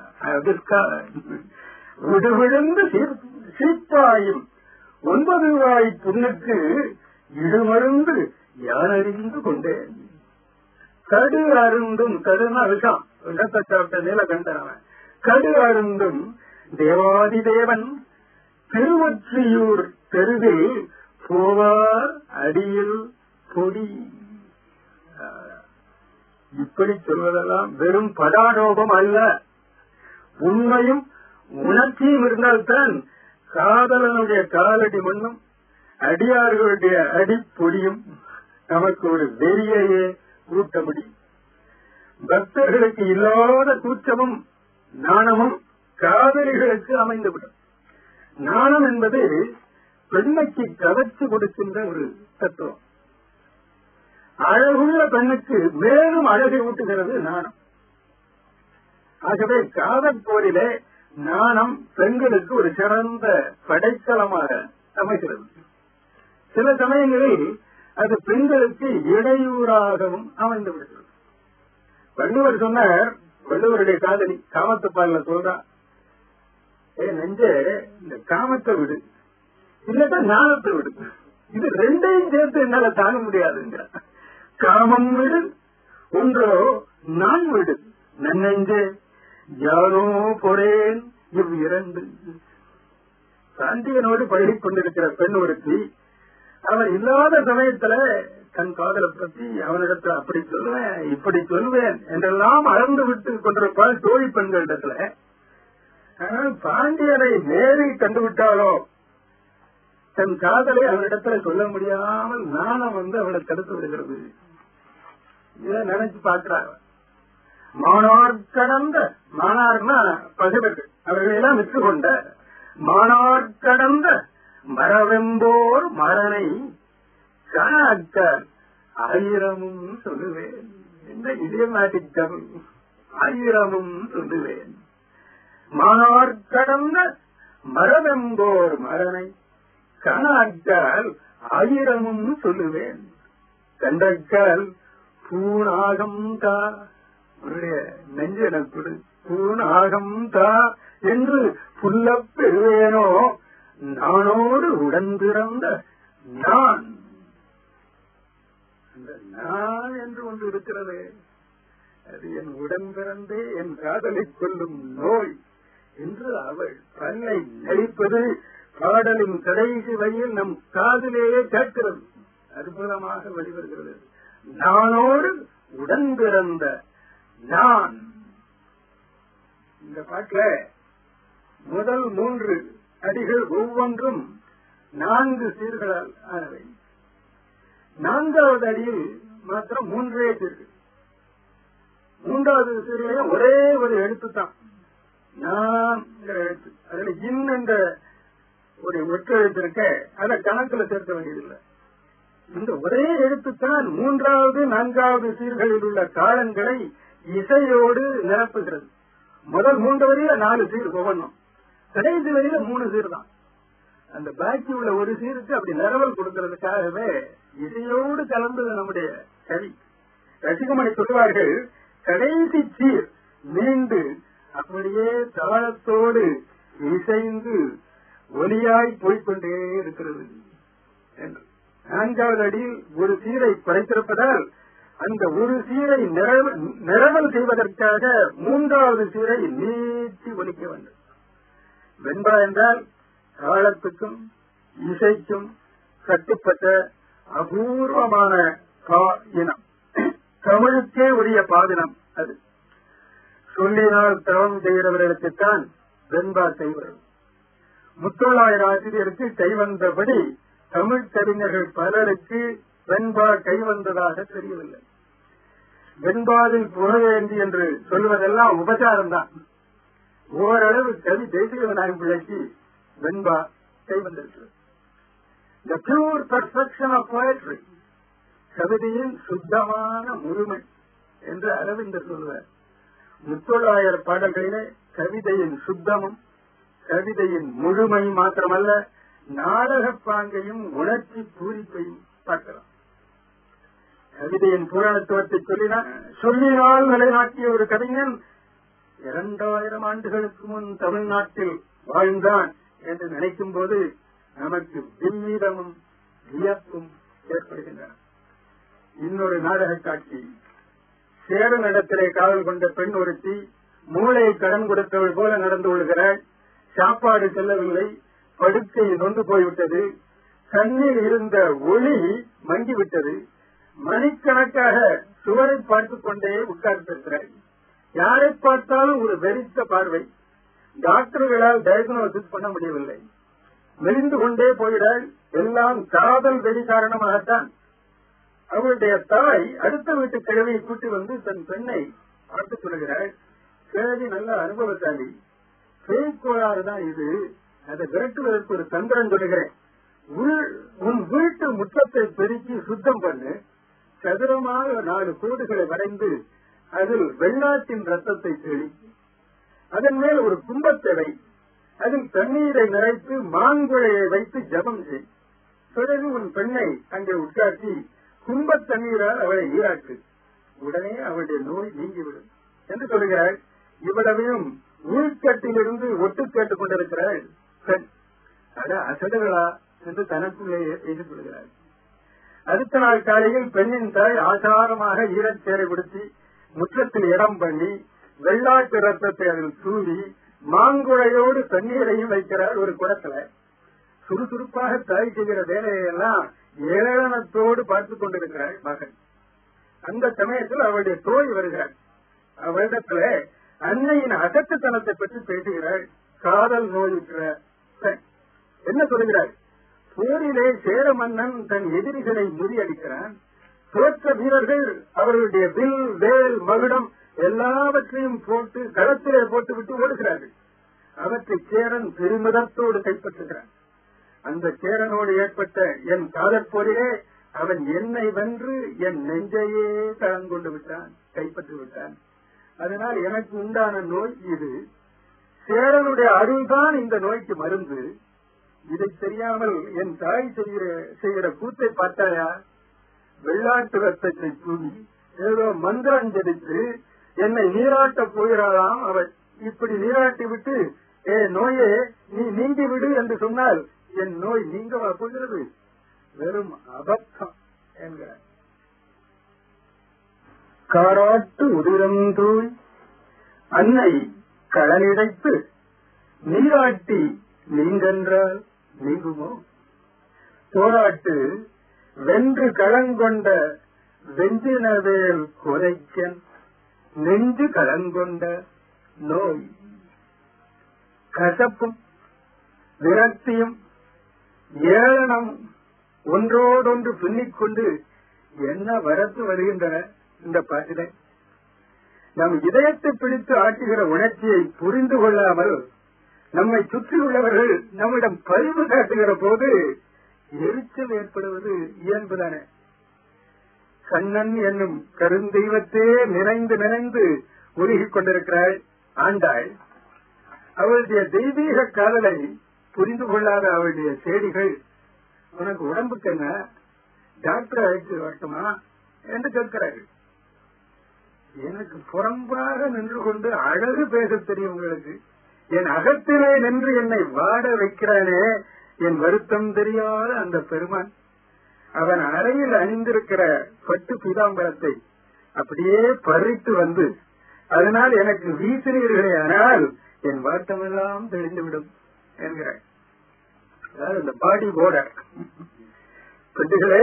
S2: விடுவிழுந்து சிப்பாயும் ஒன்பது வாய் புண்ணுக்கு இருமருந்து யாரறிந்து கொண்டேன் கடு அருந்தும் கடுனா விஷம் விஷத்தை சாப்பிட்ட நீலகண்டனவன் கடு அருந்தும் தேவாதி தேவன் திருவொற்றியூர் தெருவில் போவார் அடியில் பொடி இப்படி சொல்வதெல்லாம் வெறும் படாடோபம் அல்ல உண்மையும் உணர்ச்சியும் இருந்தால்தான் காதலனுடைய காலடி மண்ணும் அடியார்களுடைய அடிப்பொடியும் நமக்கு ஒரு வெறியையே கூட்ட முடியும் பக்தர்களுக்கு இல்லாத கூச்சமும் நாணமும் காதலிகளுக்கு அமைந்துவிடும் நாணம் என்பது பெண்மைக்கு கவர்ச்சி கொடுக்கின்ற ஒரு தத்துவம் அழகுள்ள பெண்ணுக்கு மேலும் அழகை ஊட்டுகிறது நாணம் ஆகவே காதல் போரிலே நாணம் பெண்களுக்கு ஒரு சிறந்த படைத்தளமாக அமைகிறது சில சமயங்களில் அது பெண்களுக்கு இடையூறாகவும் அமைந்து விடுகிறது வள்ளுவர் சொன்னார் வள்ளுவருடைய காதலி காமத்து பால்ல சொல்றான் ஏ நெஞ்சே இந்த காமத்தை விடு இல்லட்டா ஞானத்தை விடு இது ரெண்டையும் சேர்த்து என்னால தாங்க முடியாதுங்க காமம் விடு ஒன்றோ நான் விடு நன்னெஞ்சே யாரோ பொறேன் இவ் இரண்டு சாந்தியனோடு பழகிக் கொண்டிருக்கிற பெண் ஒருத்தி அவர் இல்லாத சமயத்துல தன் காதலை பத்தி அவனிடத்துல அப்படி சொல்லுவேன் இப்படி சொல்லுவேன் என்றெல்லாம் அளந்து விட்டு கொண்டிருப்பாள் தோழி பெண்களிடத்துல ஆனால் பாண்டியனை நேரில் கண்டுவிட்டாலோ தன் காதலை அவனிடத்துல சொல்ல முடியாமல் நாணம் வந்து அவளை தடுத்து விடுகிறது இதை நினைச்சு பார்க்கிறாங்க மானார் கடந்த மானார்னா பசுவர்கள் அவர்களெல்லாம் விற்று கொண்ட மானார் கடந்த மரவெம்போர் மரணை காக்க ஆயிரமும் சொல்லுவேன் என்ன இதயமாட்டிக் தமிழ் ஆயிரமும் சொல்லுவேன் மானார் கடந்த மரவெம்போர் மரணை காணாக்கால் ஆயிரமும் சொல்லுவேன் கண்டக்கால் பூணாகம் தா உன்னுடைய நெஞ்சனக் கொடு பூணாகம் தா என்று புல்லப் பெறுவேனோ நானோடு உடன் பிறந்த நான் அந்த நான் என்று ஒன்று இருக்கிறது அது என் உடன் பிறந்தே என் காதலை கொள்ளும் நோய் என்று அவள் தன்னை நடிப்பது பாடலின் கடைசி வழியில் நம் காதிலேயே கேட்கிறது அற்புதமாக வெளிவருகிறது நானோடு உடன் பிறந்த நான் இந்த பாட்டுல முதல் மூன்று அடிகள் ஒவ்வொன்றும் நான்கு சீர்களால் ஆனவை நான்காவது அடியில் மாத்திரம் மூன்றே சீர்கள் மூன்றாவது சீர்களே ஒரே ஒரு எழுத்து தான் நான் எழுத்து அதுல இன் என்ற ஒரு ஒற்றெழுத்து இருக்க அதை கணக்குல சேர்க்க வேண்டியதில்லை இந்த ஒரே எழுத்துத்தான் மூன்றாவது நான்காவது சீர்களில் உள்ள காலங்களை இசையோடு நிரப்புகிறது முதல் மூன்று வரையில நாலு சீர் ஒவ்வொன்றும் கடைசி வரையில மூணு சீர் தான் அந்த பாக்கி உள்ள ஒரு சீருக்கு அப்படி நிரவல் கொடுக்கறதுக்காகவே இசையோடு கலந்தது நம்முடைய கவி ரசிகமணி சொல்வார்கள் கடைசி சீர் மீண்டு அப்படியே தாளத்தோடு இசைந்து ஒலியாய் போய்கொண்டே இருக்கிறது என்று நான்காவது அடியில் ஒரு சீரை குறைத்திருப்பதால் அந்த ஒரு சீரை நிரவல் செய்வதற்காக மூன்றாவது சீரை நீட்டி ஒலிக்க வேண்டும் வெண்பா என்றால் தாளத்துக்கும் இசைக்கும் கட்டுப்பட்ட அபூர்வமான பா இனம் தமிழுக்கே உரிய பாதினம் அது சொல்லினால் தவம் செய்கிறவர்களுக்குத்தான் வெண்பா செய்வது முத்தொள்ளாயிர ஆசிரியருக்கு கைவந்தபடி தமிழ் கவிஞர்கள் பலருக்கு வெண்பா கைவந்ததாக தெரியவில்லை வெண்பாவில் புகழேந்தி என்று சொல்வதெல்லாம் உபச்சாரம் தான் ஓரளவு கவி தேசிகநாயகம் பிள்ளைக்கு வெண்பா கைவந்திருக்கிறது the pure perfection of poetry கவிதையின் சுத்தமான முழுமை என்று அரவிந்தர் சொல்வார் முத்தொள்ளாயிர பாடல்களிலே கவிதையின் சுத்தமும் கவிதையின் முழுமை மாத்திரமல்ல நாடக பாங்கையும் உணர்ச்சி பூரிப்பையும் பார்க்கலாம் கவிதையின் பூரணத்துவத்தை சொல்லினார் சொல்லினால் நிலைநாட்டிய ஒரு கவிஞன் இரண்டாயிரம் ஆண்டுகளுக்கு முன் தமிழ்நாட்டில் வாழ்ந்தான் என்று நினைக்கும் போது நமக்கு விம்மீதமும் வியப்பும் ஏற்படுகின்றன இன்னொரு நாடக காட்சி சேரன் இடத்திலே காவல் கொண்ட பெண் ஒருத்தி மூளையை கடன் கொடுத்தவள் போல நடந்து கொள்கிறாள் சாப்பாடு செல்லவில்லை படுக்கை நொந்து போய்விட்டது கண்ணில் இருந்த ஒளி மங்கிவிட்டது மணிக்கணக்காக சுவரை பார்த்துக் கொண்டே உட்கார்ந்திருக்கிறாள் யாரை பார்த்தாலும் ஒரு வெறித்த பார்வை டாக்டர்களால் டயக்னோசிஸ் பண்ண முடியவில்லை மெலிந்து கொண்டே போகிறாள் எல்லாம் காதல் வெறி காரணமாகத்தான் அவளுடைய தாய் அடுத்த வீட்டு கிழவியை கூட்டி வந்து தன் பெண்ணை பார்த்து சொல்கிறாள் கிழவி நல்ல அனுபவசாலி பேய் கோளாறு தான் இது அதை விரட்டுவதற்கு ஒரு தந்திரம் சொல்லுகிறேன் உன் வீட்டு முற்றத்தை பெருக்கி சுத்தம் பண்ணு சதுரமாக நாலு கோடுகளை வரைந்து அதில் வெள்ளாட்டின் ரத்தத்தை தெளி அதன் மேல் ஒரு கும்பத்தை வை அதில் தண்ணீரை நிறைத்து மாங்குழையை வைத்து ஜபம் செய் பிறகு உன் பெண்ணை அங்கே உட்காட்டி கும்பத் தண்ணீரால் அவளை ஈராட்டு உடனே அவளுடைய நோய் நீங்கிவிடும் என்று சொல்கிறாள் இவ்வளவையும் உள்கட்டிலிருந்து ஒட்டு கேட்டுக் கொண்டிருக்கிறாள் பெண் அட அசடுகளா என்று தனக்குள்ளேயே பேசிக் கொள்கிறாள் அடுத்த நாள் காலையில் பெண்ணின் தாய் ஆசாரமாக ஈரச்சேரை கொடுத்து முற்றத்தில் இடம் பண்ணி வெள்ளாட்டு ரத்தத்தை அதில் தூவி மாங்குழையோடு தண்ணீரையும் வைக்கிறார் ஒரு குடத்துல சுறுசுறுப்பாக தாய் செய்கிற வேலையெல்லாம் ஏளனத்தோடு பார்த்துக் கொண்டிருக்கிறாள் மகன் அந்த சமயத்தில் அவளுடைய தோழி வருகிறாள் அவளிடத்துல அன்னையின் அகட்டுத்தனத்தை பற்றி பேசுகிறாள் காதல் நோயுற்ற பெண் என்ன சொல்கிறாள் போரிலே சேர மன்னன் தன் எதிரிகளை முறியடிக்கிறான் தோற்ற வீரர்கள் அவர்களுடைய வில் வேல் மகுடம் எல்லாவற்றையும் போட்டு களத்திலே போட்டு விட்டு ஓடுகிறார்கள் அவற்றை சேரன் பெருமிதத்தோடு கைப்பற்றுகிறான் அந்த சேரனோடு ஏற்பட்ட என் காதற் போரிலே அவன் என்னை வென்று என் நெஞ்சையே கலங்கொண்டு விட்டான் கைப்பற்றி விட்டான் அதனால் எனக்கு உண்டான நோய் இது சேரனுடைய அருள்தான் இந்த நோய்க்கு மருந்து இதை தெரியாமல் என் தாய் செய்கிற செய்கிற கூத்தை பார்த்தாயா வெள்ளாட்டு ரத்தத்தை தூவி ஏதோ மந்திரம் ஜெபித்து என்னை நீராட்டப் போகிறாளாம் அவள் இப்படி நீராட்டி விட்டு ஏ நோயே நீ நீங்கி விடு என்று சொன்னால் என் நோய் நீங்கவா போகிறது வெறும் அபத்தம் என்கிறார் காராட்டு உதிரம் தூய் அன்னை களனிடைத்து நீராட்டி நீங்கென்றால் நீங்குமோ போராட்டு வென்று களங்கொண்ட வெஞ்சினவேல் குறைக்கன் நெஞ்சு களங்கொண்ட நோய் கசப்பும் விரக்தியும் ஏளனம் ஒன்றோடொன்று பின்னிக்கொண்டு என்ன வரத்து வருகின்றன இந்த பாட்டிலே நம் இதயத்தை பிடித்து ஆட்டுகிற உணர்ச்சியை புரிந்து கொள்ளாமல் நம்மை சுற்றியுள்ளவர்கள் நம்மிடம் பரிவு காட்டுகிற போது எரிச்சல் ஏற்படுவது இயல்புதானே கண்ணன் என்னும் கருந்தெய்வத்தே நிறைந்து நிறைந்து உருகிக் கொண்டிருக்கிறாள் ஆண்டாள் அவளுடைய தெய்வீக காதலை புரிந்து கொள்ளாத அவளுடைய செய்திகள் உனக்கு உடம்புக்கு என்ன டாக்டர் அழைத்து வரட்டுமா என்று கேட்கிறார்கள் எனக்கு புறம்பாக நின்று கொண்டு அழகு பேச தெரியும் உங்களுக்கு என் அகத்திலே நின்று என்னை வாட வைக்கிறானே என் வருத்தம் தெரியாத அந்த பெருமான் அவன் அறையில் அணிந்திருக்கிற பட்டு பீதாம்பரத்தை அப்படியே பறித்து வந்து அதனால் எனக்கு வீசினீர்களே ஆனால் என் வாட்டமெல்லாம் தெளிந்துவிடும் என்கிறார் அதாவது இந்த பாடி போர்டர் பெண்களே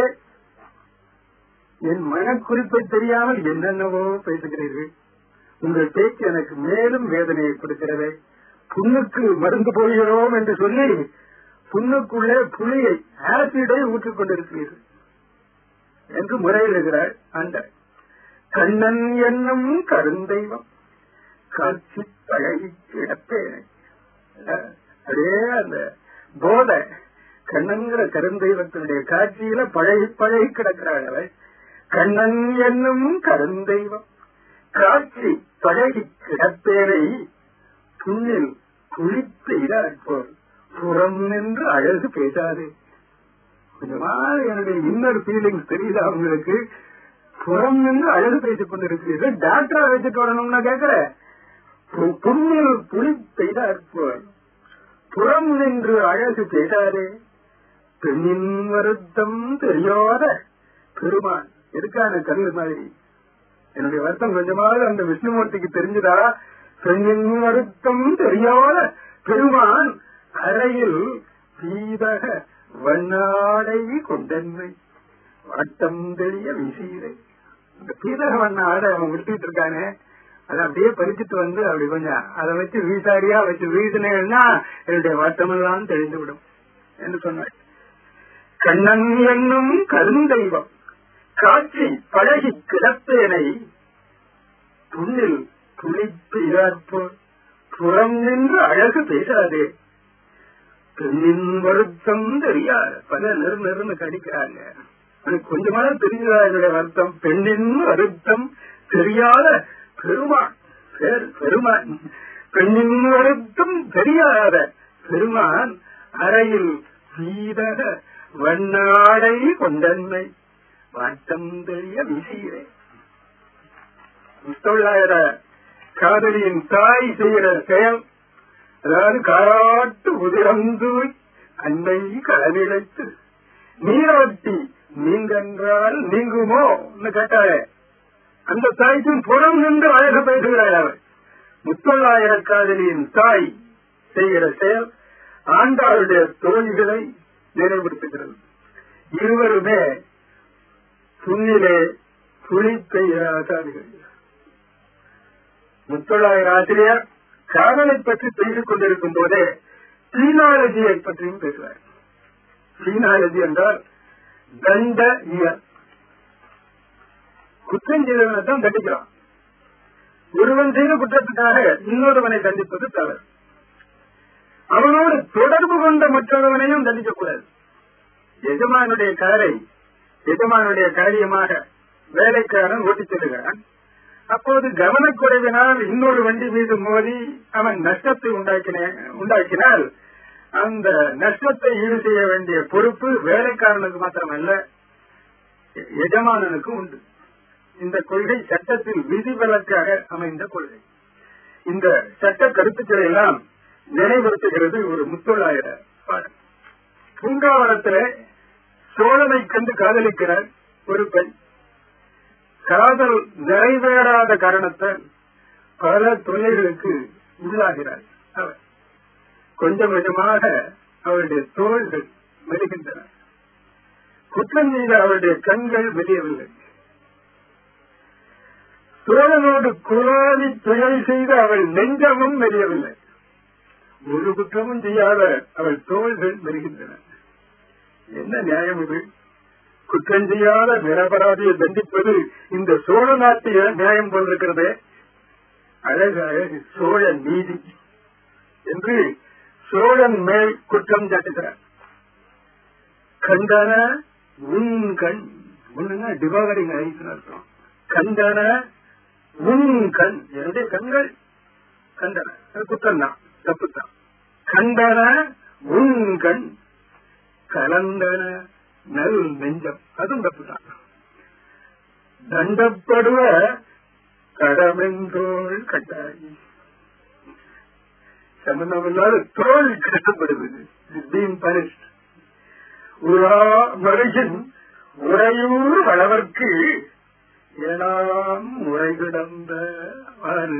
S2: என் மனக்குறிப்பை தெரியாமல் என்னென்னவோ பேசுகிறீர்கள் உங்கள் பேச்சு எனக்கு மேலும் வேதனையை கொடுக்கிறது புண்ணுக்கு மருந்து போகிறோம் என்று சொல்லி புண்ணுக்குள்ளே புளியை ஆசிடை ஊற்றிக் கொண்டிருக்கிறீர்கள் என்று முறையிடுகிறார் அந்த கண்ணன் என்னும் கருந்தெய்வம் காட்சி பழகி கிடப்பேன் அதே அந்த போதை கண்ணங்கிற கருந்தெய்வத்தினுடைய காட்சியில பழகி பழகி கிடக்கிறாள் அவள் கண்ணன் என்னும் கருந்தெய்வம் காட்சி பழகி கிடப்பேனை புண்ணில் குளித்து போல் புறம் நின்று அழகு பேசாதே கொஞ்சமா என்னுடைய இன்னொரு ஃபீலிங்ஸ் தெரியுதா உங்களுக்கு புறம் நின்று அழகு பேசிக் கொண்டிருக்கிறீர்கள் டாக்டரா வச்சுட்டு வரணும்னா கேக்குற புண்ணில் புலி பெய்தார் போல் புறம் நின்று அழகு பேசாதே பெண்ணின் வருத்தம் தெரியாத பெருமான் எதுக்கான கல்லு மாதிரி என்னுடைய வருத்தம் கொஞ்சமாவது அந்த விஷ்ணுமூர்த்திக்கு தெரிஞ்சதா பெண்ணின் வருத்தம் தெரியாத பெருமான் அறையில் சீதக வண்ணாடை கொண்டன்மை வட்டம் தெரிய விசீரை இந்த பீதக வண்ண ஆடை அவன் விட்டுட்டு இருக்கானே அதை அப்படியே பறிச்சுட்டு வந்து அப்படி கொஞ்சம் அதை வச்சு வீசாரியா வச்சு வீசினேன்னா என்னுடைய வட்டமெல்லாம் தெரிந்து விடும் என்று சொன்னார் கண்ணன் என்னும் கருந்தெய்வம் காட்சி பழகி கிடப்பேனை புண்ணில் துளித்து இழப்போர் புறம் நின்று அழகு பேசாதே பெண்ணின் வருத்தம் தெரியாது பல நெரு நெருன்னு கடிக்கிறாங்க எனக்கு கொஞ்சமாவது தெரிஞ்சதா என்னுடைய வருத்தம் பெண்ணின் வருத்தம் தெரியாத பெருமான் பெருமான் பெண்ணின் வருத்தம் தெரியாத பெருமான் அறையில் சீதக வண்ணாடை கொண்டன்மை வாட்டம் தெரிய விசீரை தொள்ளாயிர காதலியின் தாய் செய்கிற செயல் அதாவது காராட்டு உதிரந்தூய் அன்னை கடலிழைத்து நீராட்டி நீங்கென்றால் நீங்குமோ கேட்டாரே அந்த தாய்க்கும் புறம் நின்று அழகு பேசுகிறார் அவர் முத்தொள்ளாயிர காதலியின் தாய் செய்கிற செயல் ஆண்டாளுடைய தோழிகளை நினைவுறுத்துகிறது இருவருமே புண்ணிலே துளித்தை ஆசாரிகள் முத்தொள்ளாயிர ஆசிரியர் காதலை பற்றி பேசிக் கொண்டிருக்கும் போதே சீனாலஜியை பற்றியும் பேசுவார் சீனாலஜி என்றால் தண்ட இயல் குற்றம் செய்தவனை தான் தண்டிக்கிறான் ஒருவன் செய்த குற்றத்துக்காக இன்னொருவனை தண்டிப்பது தவறு அவனோடு தொடர்பு கொண்ட மற்றொருவனையும் தண்டிக்கக்கூடாது எஜமானுடைய காரை எஜமானுடைய காரியமாக வேலைக்காரன் ஓட்டிச் செல்லுகிறான் அப்போது கவனக்குறைவினால் இன்னொரு வண்டி மீது மோதி அவன் நஷ்டத்தை உண்டாக்கினால் அந்த நஷ்டத்தை ஈடு செய்ய வேண்டிய பொறுப்பு வேலைக்காரனுக்கு மாத்திரமல்ல எஜமானனுக்கு உண்டு இந்த கொள்கை சட்டத்தில் விதிவிலக்காக அமைந்த கொள்கை இந்த சட்ட கருத்துக்களை எல்லாம் நினைவுறுத்துகிறது ஒரு முத்தொள்ளாயிர பாடம் பூங்காவனத்தில சோழனை கண்டு காதலிக்கிறார் ஒரு பெண் காதல் நிறைவேறாத காரணத்தால் பல தொல்லைகளுக்கு உள்ளாகிறார் அவர் கொஞ்சம் கொஞ்சமாக அவருடைய தோள்கள் மெருகின்றன குற்றம் செய்த அவருடைய கண்கள் வெளியவில்லை தோழனோடு குராதி துயல் செய்த அவள் நெஞ்சமும் மெரியவில்லை ஒரு குற்றமும் செய்யாத அவள் தோள்கள் மெருகின்றன என்ன நியாயம் இது குற்றம் செய்யாத நிரபராதியை தண்டிப்பது இந்த சோழ நாட்டிய நியாயம் போன்றிருக்கிறதே அழகு அழகு சோழ நீதி என்று சோழன் மேல் குற்றம் சாட்டுகிறார் கண்டன உன் கண் உன்னுன்னா டிபாவரிங் ஐஸ் அர்த்தம் கண்டன உன் கண் என்னுடைய கண்கள் கண்டன அது குற்றம் தான் தப்பு தான் கண்டன உன் கண் கலந்தன நல் நெஞ்சம் அதுவும் தப்பு தான் தண்டப்படுவ கடமென்றோள் கட்டாயி சம்பந்தமில்லாத தோல் கட்டப்படுவது பீங் பனிஷ்ட் உலா மருகின் உறையூர் வளவர்க்கு ஏழாம் உரை கிடந்த ஆறு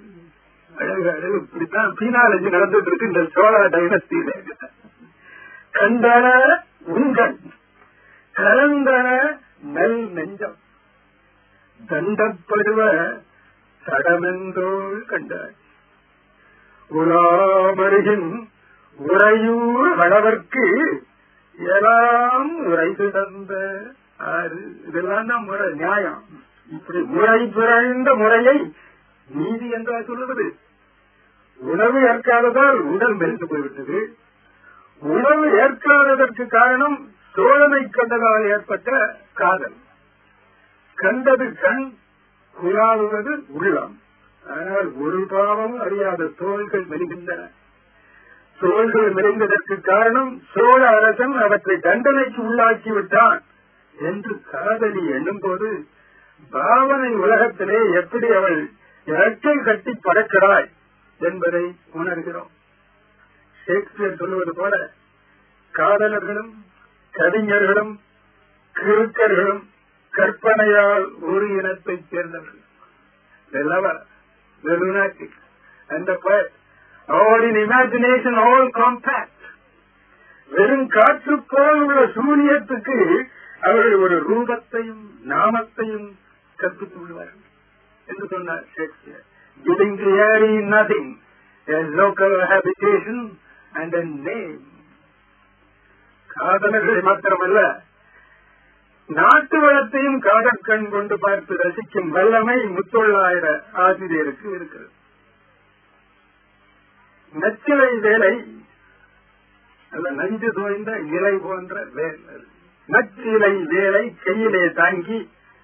S2: அழகு அழகு இப்படித்தான் பீனாலஜி நடந்துட்டு இருக்கு இந்த சோழ டைனஸ்டியில கண்டன உங்கள் கலந்தன நல் நெஞ்சம் தண்டப்படுவ சடமென்றோள் கண்டாய் உலாமருகின் உறையூர் அளவர்க்கு எல்லாம் உரைது தந்த ஆறு இதெல்லாம் தான் முறை நியாயம் இப்படி முறை பிறந்த முறையை நீதி என்றா சொல்லுவது உணவு ஏற்காததால் உடல் மெலிந்து போய்விட்டது உணவு ஏற்காததற்கு காரணம் சோழனை கண்டதால் ஏற்பட்ட காதல் கண்டது கண் குழாவுவது உள்ளம் ஆனால் ஒரு பாவம் அறியாத தோள்கள் மெலிகின்றன தோள்கள் மெலிந்ததற்கு காரணம் சோழ அரசன் அவற்றை தண்டனைக்கு உள்ளாக்கி விட்டான் என்று காதலி எண்ணும் போது பாவனை உலகத்திலே எப்படி அவள் இறக்கை கட்டி பறக்கிறாய் என்பதை உணர்கிறோம் ஷேக்ஸ்பியர் சொல்லுவது போல காதலர்களும் கவிஞர்களும் கிருக்கர்களும் கற்பனையால் ஒரு இனத்தைச் சேர்ந்தவர்கள் The lover, the lunatic, and the poet, all in imagination, all compact. வெறும் காற்று போல் உள்ள சூரியத்துக்கு அவர்கள் ஒரு ரூபத்தையும் நாமத்தையும் கற்பித்து விடுவார்கள் என்று சொன்னார் Shakespeare giving the air nothing, a local habitation and a name. காதலர்களை மாத்திரமல்ல நாட்டு வளத்தையும் காதற்கண் கொண்டு பார்த்து ரசிக்கும் வல்லமை முத்தொள்ளாயிர ஆசிரியருக்கு இருக்கிறது நச்சிலை வேலை அல்ல நஞ்சு தோய்ந்த இலை போன்ற வேலை நச்சிலை வேலை கையிலே தாங்கி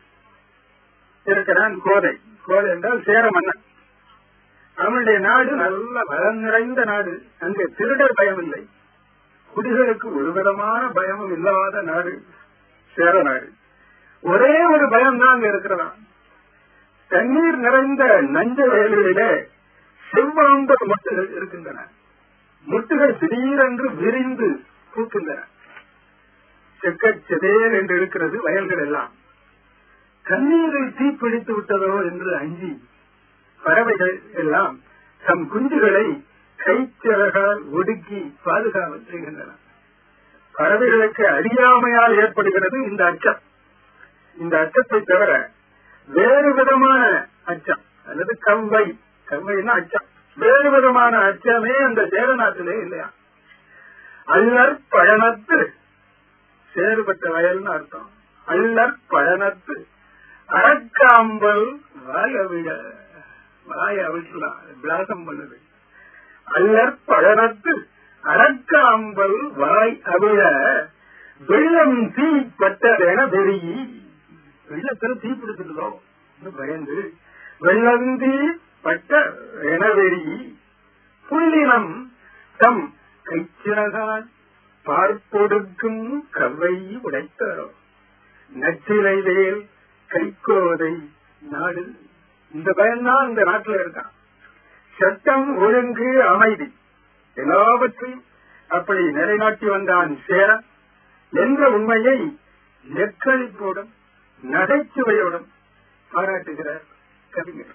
S2: இருக்கிறான் கோதை கோதை என்றால் சேர மன்னன் அவனுடைய நாடு நல்ல வளம் நிறைந்த நாடு அங்கே திருடர் பயம் இல்லை குடிகளுக்கு ஒரு விதமான பயமும் இல்லாத நாடு சேர நாடு ஒரே ஒரு பயம் தான் அங்க இருக்கிறதா தண்ணீர் நிறைந்த நஞ்ச வயல்களிலே செவ்வாந்த முட்டுகள் இருக்கின்றன முட்டுகள் திடீரென்று விரிந்து பூக்கின்றன செக்கச்செதேல் என்று இருக்கிறது வயல்கள் எல்லாம் தண்ணீரை தீப்பிடித்து விட்டதோ என்று அஞ்சி பறவைகள் எல்லாம் தம் குஞ்சுகளை கைச்சிறகால் ஒடுக்கி பாதுகாவல் செய்கின்றன பறவைகளுக்கு அறியாமையால் ஏற்படுகிறது இந்த அச்சம் இந்த அச்சத்தை தவிர வேறு விதமான அச்சம் அல்லது கவ்வை கவ்வைன்னா அச்சம் வேறு விதமான அச்சமே அந்த சேர நாட்டிலே இல்லையா அல்லற் பழனத்து சேறுபட்ட வயல்னு அர்த்தம் அல்லற் பழனத்து அறக்காம்பல் வாய விட வாய அவிழ்க்கலாம் பிளாசம் பண்ணுது அல்லற் பழனத்து அறக்காம்பல் வாய் அவிழ வெள்ளம் தீ பட்டதென பெருகி வெள்ளத்தில் தீ பிடிச்சிருந்தோம் பயந்து வெள்ளம் தீ பட்ட என பெருகி புள்ளினம் தம் கைச்சிறகால் பார்ப்பொடுக்கும் கவ்வை உடைத்தாரோ நச்சிலை வேல் கைக்கோதை நாடு இந்த பயன்தான் இந்த நாட்டில் இருக்கான் சட்டம் ஒழுங்கு அமைதி எல்லாவற்றையும் அப்படி நிலைநாட்டி வந்தான் சேர என்ற உண்மையை நெக்களிப்போடும் நகைச்சுவையோடும் பாராட்டுகிறார் கவிஞர்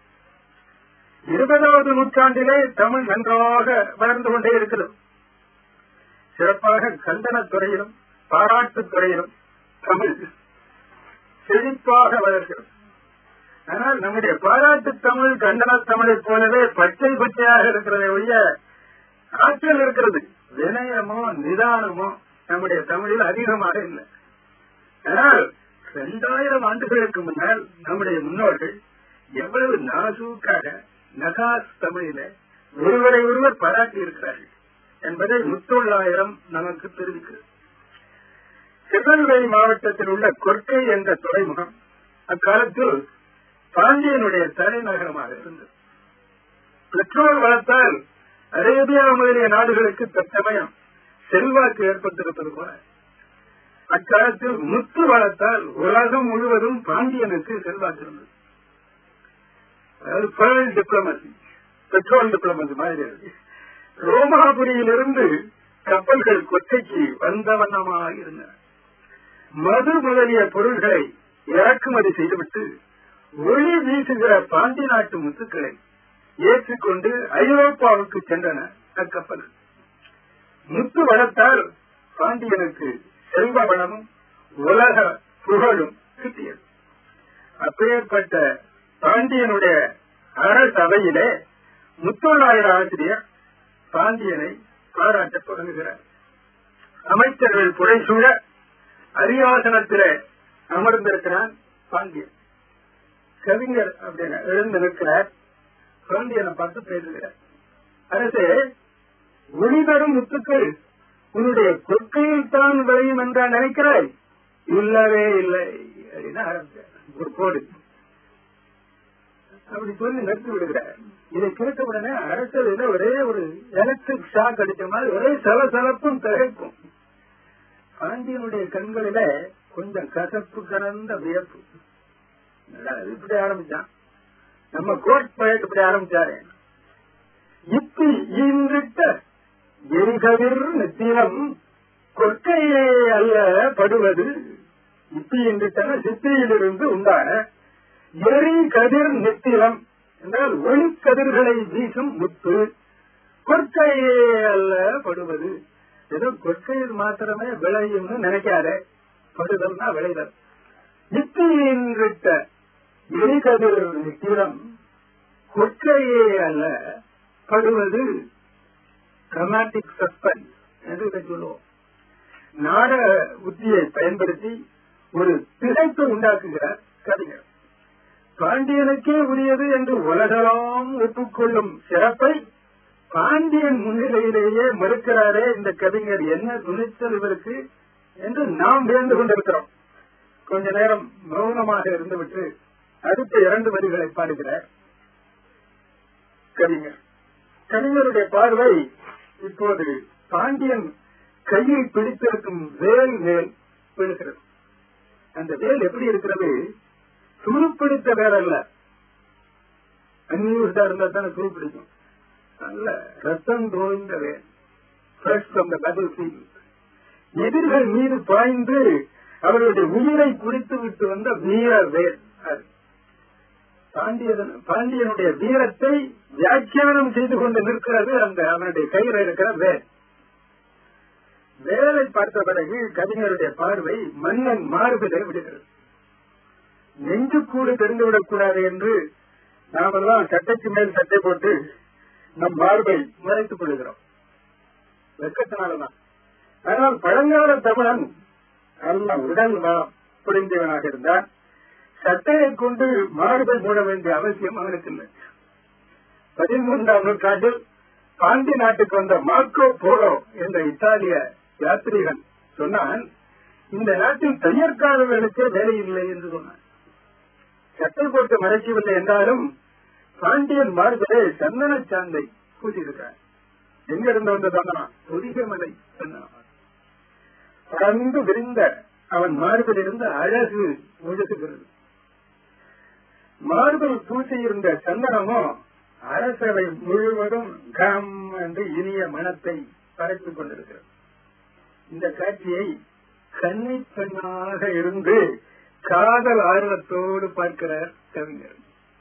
S2: இருபதாவது நூற்றாண்டிலே தமிழ் நன்றாக வளர்ந்து கொண்டே இருக்கிறது சிறப்பாக கண்டனத் துறையிலும் பாராட்டுத் துறையிலும் தமிழ் செழிப்பாக வளர்கிறது ஆனால் நம்முடைய பாராட்டு தமிழ் கண்டன தமிழைப் போலவே பச்சை பச்சையாக இருக்கிறதை ஒழிய ஆற்றல் இருக்கிறது வினயமோ நிதானமோ நம்முடைய தமிழில் அதிகமாக இல்லை ஆனால் இரண்டாயிரம் ஆண்டுகளுக்கு முன்னால் நம்முடைய முன்னோர்கள் எவ்வளவு நாசூக்காக நகாஸ் தமிழில ஒருவரை ஒருவர் பாராட்டி இருக்கிறார்கள் என்பதை முத்தொள்ளாயிரம் நமக்கு தெரிவிக்கிறது திருநெல்வேலி மாவட்டத்தில் உள்ள கொற்கை என்ற துறைமுகம் அக்காலத்தில் பாண்டியனுடைய தலைநகரமாக இருந்தது பெட்ரோல் வளர்த்தால் அரேபியா முதலிய நாடுகளுக்கு தற்சமயம் செல்வாக்கு ஏற்பட்டிருப்பது போல அக்காலத்தில் முத்து வளர்த்தால் உலகம் முழுவதும் பாண்டியனுக்கு செல்வாக்கு இருந்தது அதாவது பேர்ல் டிப்ளமசி பெட்ரோல் டிப்ளமசி மாதிரி இருக்கு ரோமாபுரியிலிருந்து கப்பல்கள் கொச்சைக்கு வந்த வண்ணமாக இருந்தன மது முதலிய பொருள்களை இறக்குமதி செய்துவிட்டு ஒளி வீசுகிற பாண்டி நாட்டு முத்துக்களை ஏற்றிக்கொண்டு ஐரோப்பாவுக்கு சென்றன அக்கப்பல் முத்து வளர்த்தால் பாண்டியனுக்கு செல்வ வளமும் உலக புகழும் கிட்டியது அப்பேற்பட்ட பாண்டியனுடைய அரசவையிலே முத்தோளாயிர ஆசிரியர் பாண்டியனை பாராட்டத் தொடங்குகிறார் அமைச்சர்கள் புடைசூழ அரியாசனத்திலே அமர்ந்திருக்கிறான் பாண்டியன் கவிஞர் அப்படின்னு எழுந்து நிற்கிறார் பாண்டியனை பார்த்து பேசுகிறார் அரசே ஒளிதரும் முத்துக்கள் உன்னுடைய கொற்கையில் தான் விளையும் என்றா நினைக்கிறாய் இல்லவே இல்லை அப்படின்னு ஆரம்பிச்சார் ஒரு கோடு அப்படி சொல்லி நிறுத்தி விடுகிறார் இதை கேட்ட உடனே அரசவையில ஒரே ஒரு எலக்ட்ரிக் ஷாக் அடிச்ச மாதிரி ஒரே சலசலப்பும் திகைப்பும் பாண்டியனுடைய கண்களில கொஞ்சம் கசப்பு கலந்த வியப்பு என்னடா இது இப்படி ஆரம்பிச்சான் நம்ம கோட் பயட்டு இப்படி ஆரம்பிச்சாரு இப்பி ஈன்றிட்ட எரிகதிர் நெத்தியம் கொற்கையே அல்ல படுவது இப்பி என்றிட்டன சித்தியிலிருந்து உண்டான எரி கதிர் நெத்திலம் என்றால் ஒளிக்கதிர்களை வீசும் முத்து கொற்கையே அல்ல படுவது ஏதோ கொற்கையில் மாத்திரமே விளையும்னு நினைக்காதே படுதல்னா விளைதல் இத்தியின்றிட்ட எரிகதிர் நெத்திலம் கொற்கையே அல்ல படுவது டிராமாட்டிக் சஸ்பென்ஸ் என்று இதை சொல்லுவோம் நாடக உத்தியை பயன்படுத்தி ஒரு திகைப்பை உண்டாக்குகிறார் கவிஞர் பாண்டியனுக்கே உரியது என்று உலகெல்லாம் ஒப்புக்கொள்ளும் சிறப்பை பாண்டியன் முன்னிலையிலேயே மறுக்கிறாரே இந்த கவிஞர் என்ன துணிச்சல் இவருக்கு என்று நாம் வேண்டு கொண்டிருக்கிறோம் கொஞ்ச நேரம் மௌனமாக இருந்துவிட்டு அடுத்த இரண்டு வரிகளை பாடுகிறார் கவிஞர் கவிஞருடைய பார்வை இப்போது பாண்டியன் கையில் பிடித்திருக்கும் வேல் மேல் விழுகிறது அந்த வேல் எப்படி இருக்கிறது துருப்பிடித்த வேல் அல்ல அன்யூஸ்டா இருந்தா தானே துருப்பிடிக்கும் அல்ல ரத்தம் தோய்ந்த வேல் fresh from the battlefield எதிர்கள் மீது பாய்ந்து அவர்களுடைய உயிரை குடித்து விட்டு வந்த வீர வேல் அது பாண்டியன் பாண்டியனுடைய வீரத்தை வியாக்கியானம் செய்து கொண்டு நிற்கிறது அந்த அவனுடைய கையில் இருக்கிற வேல் வேலை பார்த்த பிறகு கவிஞருடைய பார்வை மன்னன் மார்பிலே விடுகிறது நெஞ்சுக்கூடு தெரிந்துவிடக் கூடாது என்று நாமெல்லாம் சட்டைக்கு மேல் சட்டை போட்டு நம் மார்பை மறைத்துக் கொள்கிறோம் வெக்கத்தினாலதான் ஆனால் பழங்கால தமிழன் நல்ல உடல் புரிந்தவனாக இருந்தான் சட்டையை கொண்டு மார்பை மூட வேண்டிய அவசியம் அவனுக்கு இல்லை பதிமூன்றாம் நூற்றாண்டில் பாண்டி நாட்டுக்கு வந்த மார்க்கோ போலோ என்ற இத்தாலிய யாத்திரிகன் சொன்னான் இந்த நாட்டில் தையற்காரர்களுக்கே வேலை இல்லை என்று சொன்னான் சட்டை போட்டு மறைக்கவில்லை என்றாலும் பாண்டியன் மார்பிலே சந்தன சாந்தை கூட்டியிருக்கிறார் எங்க இருந்து வந்த சந்தனம் பொதிகமலை சந்தனம் பறந்து விரிந்த அவன் மார்பில் இருந்த அழகு ஒழுகுகிறது மார்பில் பூசியிருந்த சந்தனமோ அரசவை முழுவதும் கம் என்று இனிய மனத்தை படைத்துக் கொண்டிருக்கிறது இந்த காட்சியை கன்னி பெண்ணாக இருந்து காதல் ஆர்வத்தோடு பார்க்கிறார் கவிஞர்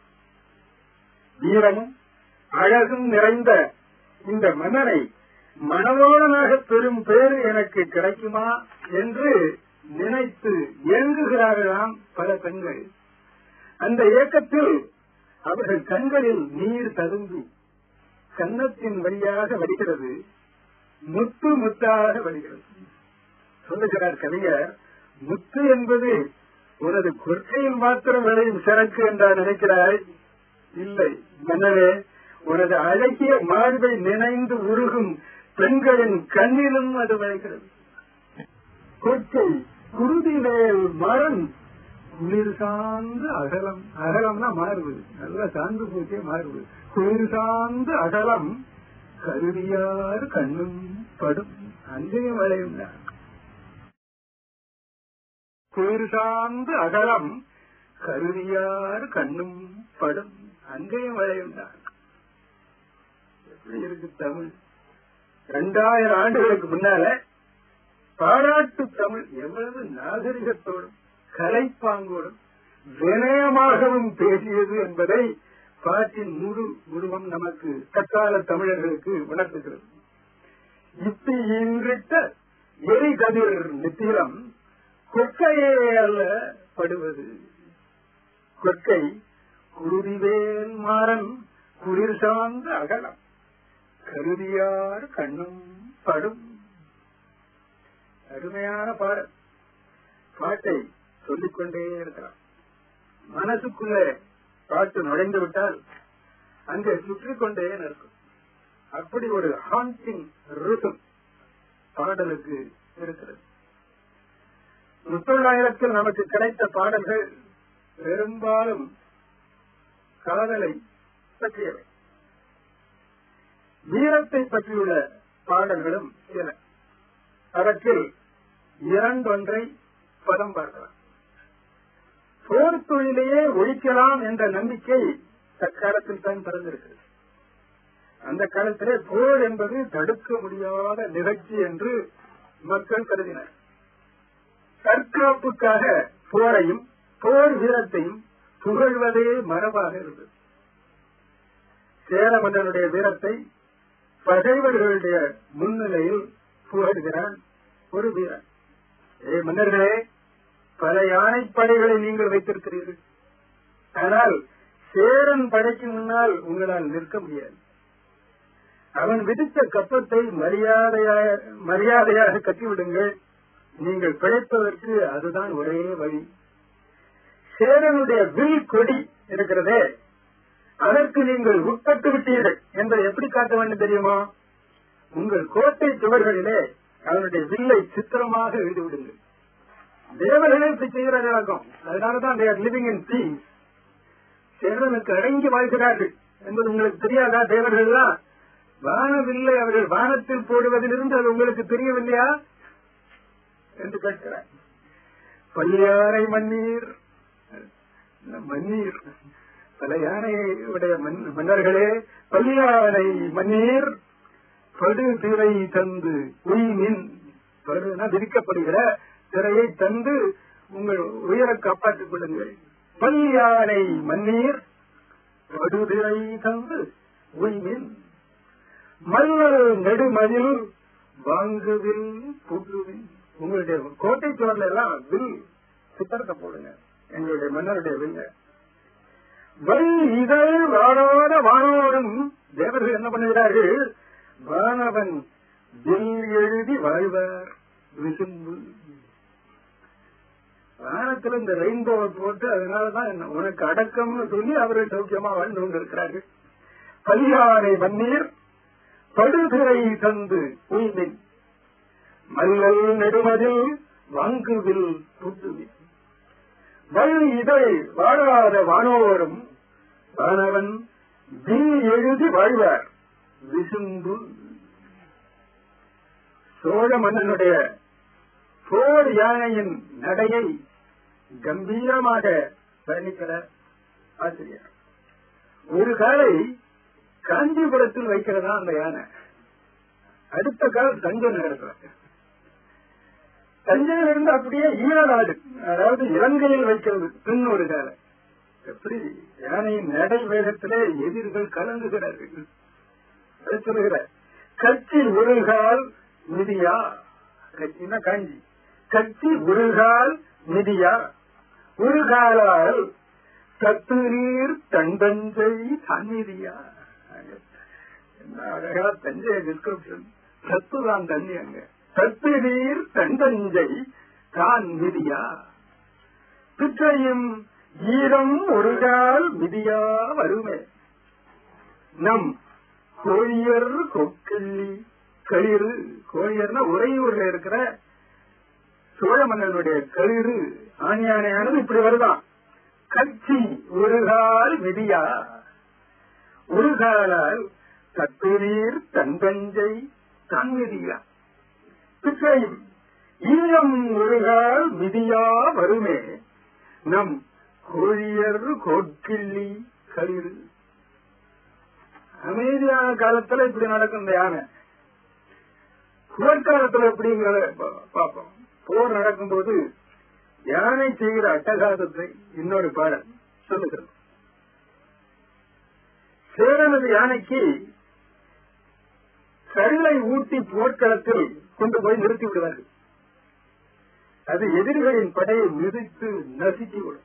S2: வீரமும் அழகும் நிறைந்த இந்த மன்னனை மனவோடனாக பெறும் பேரு எனக்கு கிடைக்குமா என்று நினைத்து இயங்குகிறார்களாம் பல பெண்கள் அந்த இயக்கத்தில் அவர்கள் கண்களில் நீர் ததும்பி கன்னத்தின் வழியாக வடிகிறது முத்து முத்தாக வடிகிறது சொல்லுகிறார் கவிஞர் முத்து என்பது உனது கொற்கையில் மாத்திரம் விளையும் சரக்கு என்றா நினைக்கிறாய் இல்லை மன்னரே உனது அழகிய மார்பை நினைந்து உருகும் பெண்களின் கண்ணிலும் அது விளைகிறது கொற்கை குருதிவேல் மரம் குளிர் சார்ந்த அகலம் அகலம்னா மாறுவது நல்லா சார்ந்து போச்சே மாறுவது குளிர் சார்ந்த அகலம் கருவியார் கண்ணும் படும் அங்கேயும் விளையும் குளிர் சார்ந்த அகலம் கருவியார் கண்ணும் படும் அங்கேயும் விளையும் எப்படி இருக்கு தமிழ் இரண்டாயிரம் ஆண்டுகளுக்கு முன்னால பாராட்டு தமிழ் எவ்வளவு நாகரிகத்தோடும் கலைப்பாங்கோடும் வினயமாகவும் பேசியது என்பதை பாட்டின் முழு உருவம் நமக்கு தற்கால தமிழர்களுக்கு உணர்த்துகிறது இப்பி இன்றிட்ட எரி கதிர் நித்திலம் கொற்கையே அல்ல படுவது கொற்கை குருதிவேல் மாறன் குளிர் சார்ந்த அகலம் கருதியார் கண்ணும் படும் அருமையான பாடல் பாட்டை சொல்லிக்கொண்டே இருக்கலாம் மனசுக்குள்ளே பாட்டு நுழைந்து விட்டால் அங்கே சுற்றி கொண்டே இருக்கும் அப்படி ஒரு ஹாண்டிங் ரிதம் பாடலுக்கு இருக்கிறது முத்தொள்ளாயிரத்தில் நமக்கு கிடைத்த பாடல்கள் பெரும்பாலும் காதலை பற்றியவை வீரத்தை பற்றியுள்ள பாடல்களும் சில அவற்றில் இரண்டொன்றை பதம் பார்க்கலாம் போர் தொழிலையே ஒழிக்கலாம் என்ற நம்பிக்கை தற்காலத்தில் தான் பிறந்திருக்கிறது அந்த காலத்திலே போர் என்பது தடுக்க முடியாத நிகழ்ச்சி என்று மக்கள் கருதினர் தற்காப்புக்காக போரையும் போர் வீரத்தையும் புகழ்வதே மரபாக இருந்தது சேர மன்னனுடைய வீரத்தை பகைவர்களுடைய முன்னிலையில் புகழ்கிறான் ஒரு வீரன் ஏ மன்னர்களே பல யானைப்படைகளை நீங்கள் வைத்திருக்கிறீர்கள் ஆனால் சேரன் படைக்கு முன்னால் உங்களால் நிற்க முடியாது அவன் விதித்த கப்பத்தை மரியாதையாக மரியாதையாக கட்டிவிடுங்கள் நீங்கள் பிழைப்பதற்கு அதுதான் ஒரே வழி சேரனுடைய வில் கொடி இருக்கிறதே அதற்கு நீங்கள் உட்பட்டு விட்டீர்கள் என்பதை எப்படி காட்ட வேண்டும் தெரியுமா உங்கள் கோட்டை சுவர்களிலே அவனுடைய வில்லை சித்திரமாக எழுதி விடுங்கள் தேவர்களே இப்படி செய்கிறார்களாகும் அதனாலதான் they are living in peace சேரனுக்கு அடங்கி வாழ்கிறார்கள் என்பது உங்களுக்கு தெரியாதா தேவர்கள் எல்லாம் வானவில்லை அவர்கள் வானத்தில் போடுவதிலிருந்து அது உங்களுக்கு தெரியவில்லையா என்று கேட்கிறார் பல்யானை மன்னீர் மன்னீர் பல யானையுடைய மன்னர்களே பல்யானை மன்னீர் படு திரை தந்து உயிரின் படுனா விதிக்கப்படுகிற திரையை தந்து உங்கள் உயரை காப்பாற்றிக் கொள்ளுங்கள் பல்யானை மன்னீர் படுதிரை தந்து உயிரின் மல்லல் நெடுமதில் வாங்குவில் புகுவில் உங்களுடைய கோட்டை சுவர்ல எல்லாம் வில் சித்திரத்தை போடுங்க எங்களுடைய மன்னருடைய வில்ல வல் இதழ் வாடாத வானோடும் தேவர்கள் என்ன பண்ணுகிறார்கள் வானவன் வில் எழுதி வாழ்வார் விசும்பு வானத்துல இந்த ரெயின்போவை போட்டு அதனாலதான் என்ன உனக்கு அடக்கம்னு சொல்லி அவர்கள் சௌக்கியமா வாழ்ந்து கொண்டிருக்கிறார்கள் பல்யானை மன்னீர் படுதுறை தந்து உய்மின் மல்லல் நெடுமதில் வாங்குவில் புத்துவில் வல் இதழ் வாழாத வானோரும் வானவன் வில் எழுதி வாழ்வார் விசும்பு சோழ மன்னனுடைய போர் யானையின் நடையை கம்பீரமாக வர்ணிக்கிறார் ஆசிரியர் ஒரு காலை காஞ்சிபுரத்தில் வைக்கிறதா அந்த யானை அடுத்த காலம் தஞ்சை நகரத்தில் தஞ்சையிலிருந்து அப்படியே ஈழநாடு அதாவது இலங்கையில் வைக்கிறது பின் ஒரு காலம் எப்படி யானையின் நடை வேகத்திலே எதிர்கள் கலங்குகிறார்கள் அதை சொல்லுகிறார் கட்சி உருகால் நிதியா கட்சினா காஞ்சி கட்சி உருகால் நிதியா உருகாலால் சத்து நீர் தண்டஞ்சை தண்ணீரியா என்ன அழகா தஞ்சை டிஸ்கிரிப்ஷன் சத்து தான் தண்ணி அங்க சத்து நீர் தண்டஞ்சை தான் நிதியா பிற்றையும் ஈரம் ஒருகால் மிதியா வருமே நம் கோழியர் கொக்கிள்ளி களிறு கோழியர்னா உறையூர்ல இருக்கிற சோழ மன்னனுடைய களிறு ஆணியானையானது இப்படி வருதான் கட்சி ஒருகால் மிதியா ஒருகாலால் தத்துநீர் தன்பஞ்சை தன்மிதியா பிற்றையும் ஈழம் ஒருகால் மிதியா வருமே நம் கோழியர் கோட்கிள்ளி களிறு அமைதியான காலத்துல இப்படி நடக்கும் இந்த யானை போர்க்காலத்துல எப்படிங்கிறத பார்ப்போம் போர் நடக்கும்போது யானை செய்கிற அட்டகாசத்தை இன்னொரு பாடல் சொல்லுகிறது சேரனது யானைக்கு கருளை ஊட்டி போர்க்களத்தில் கொண்டு போய் நிறுத்தி விடுவார்கள் அது எதிரிகளின் படையை மிதித்து நசுக்கி விடும்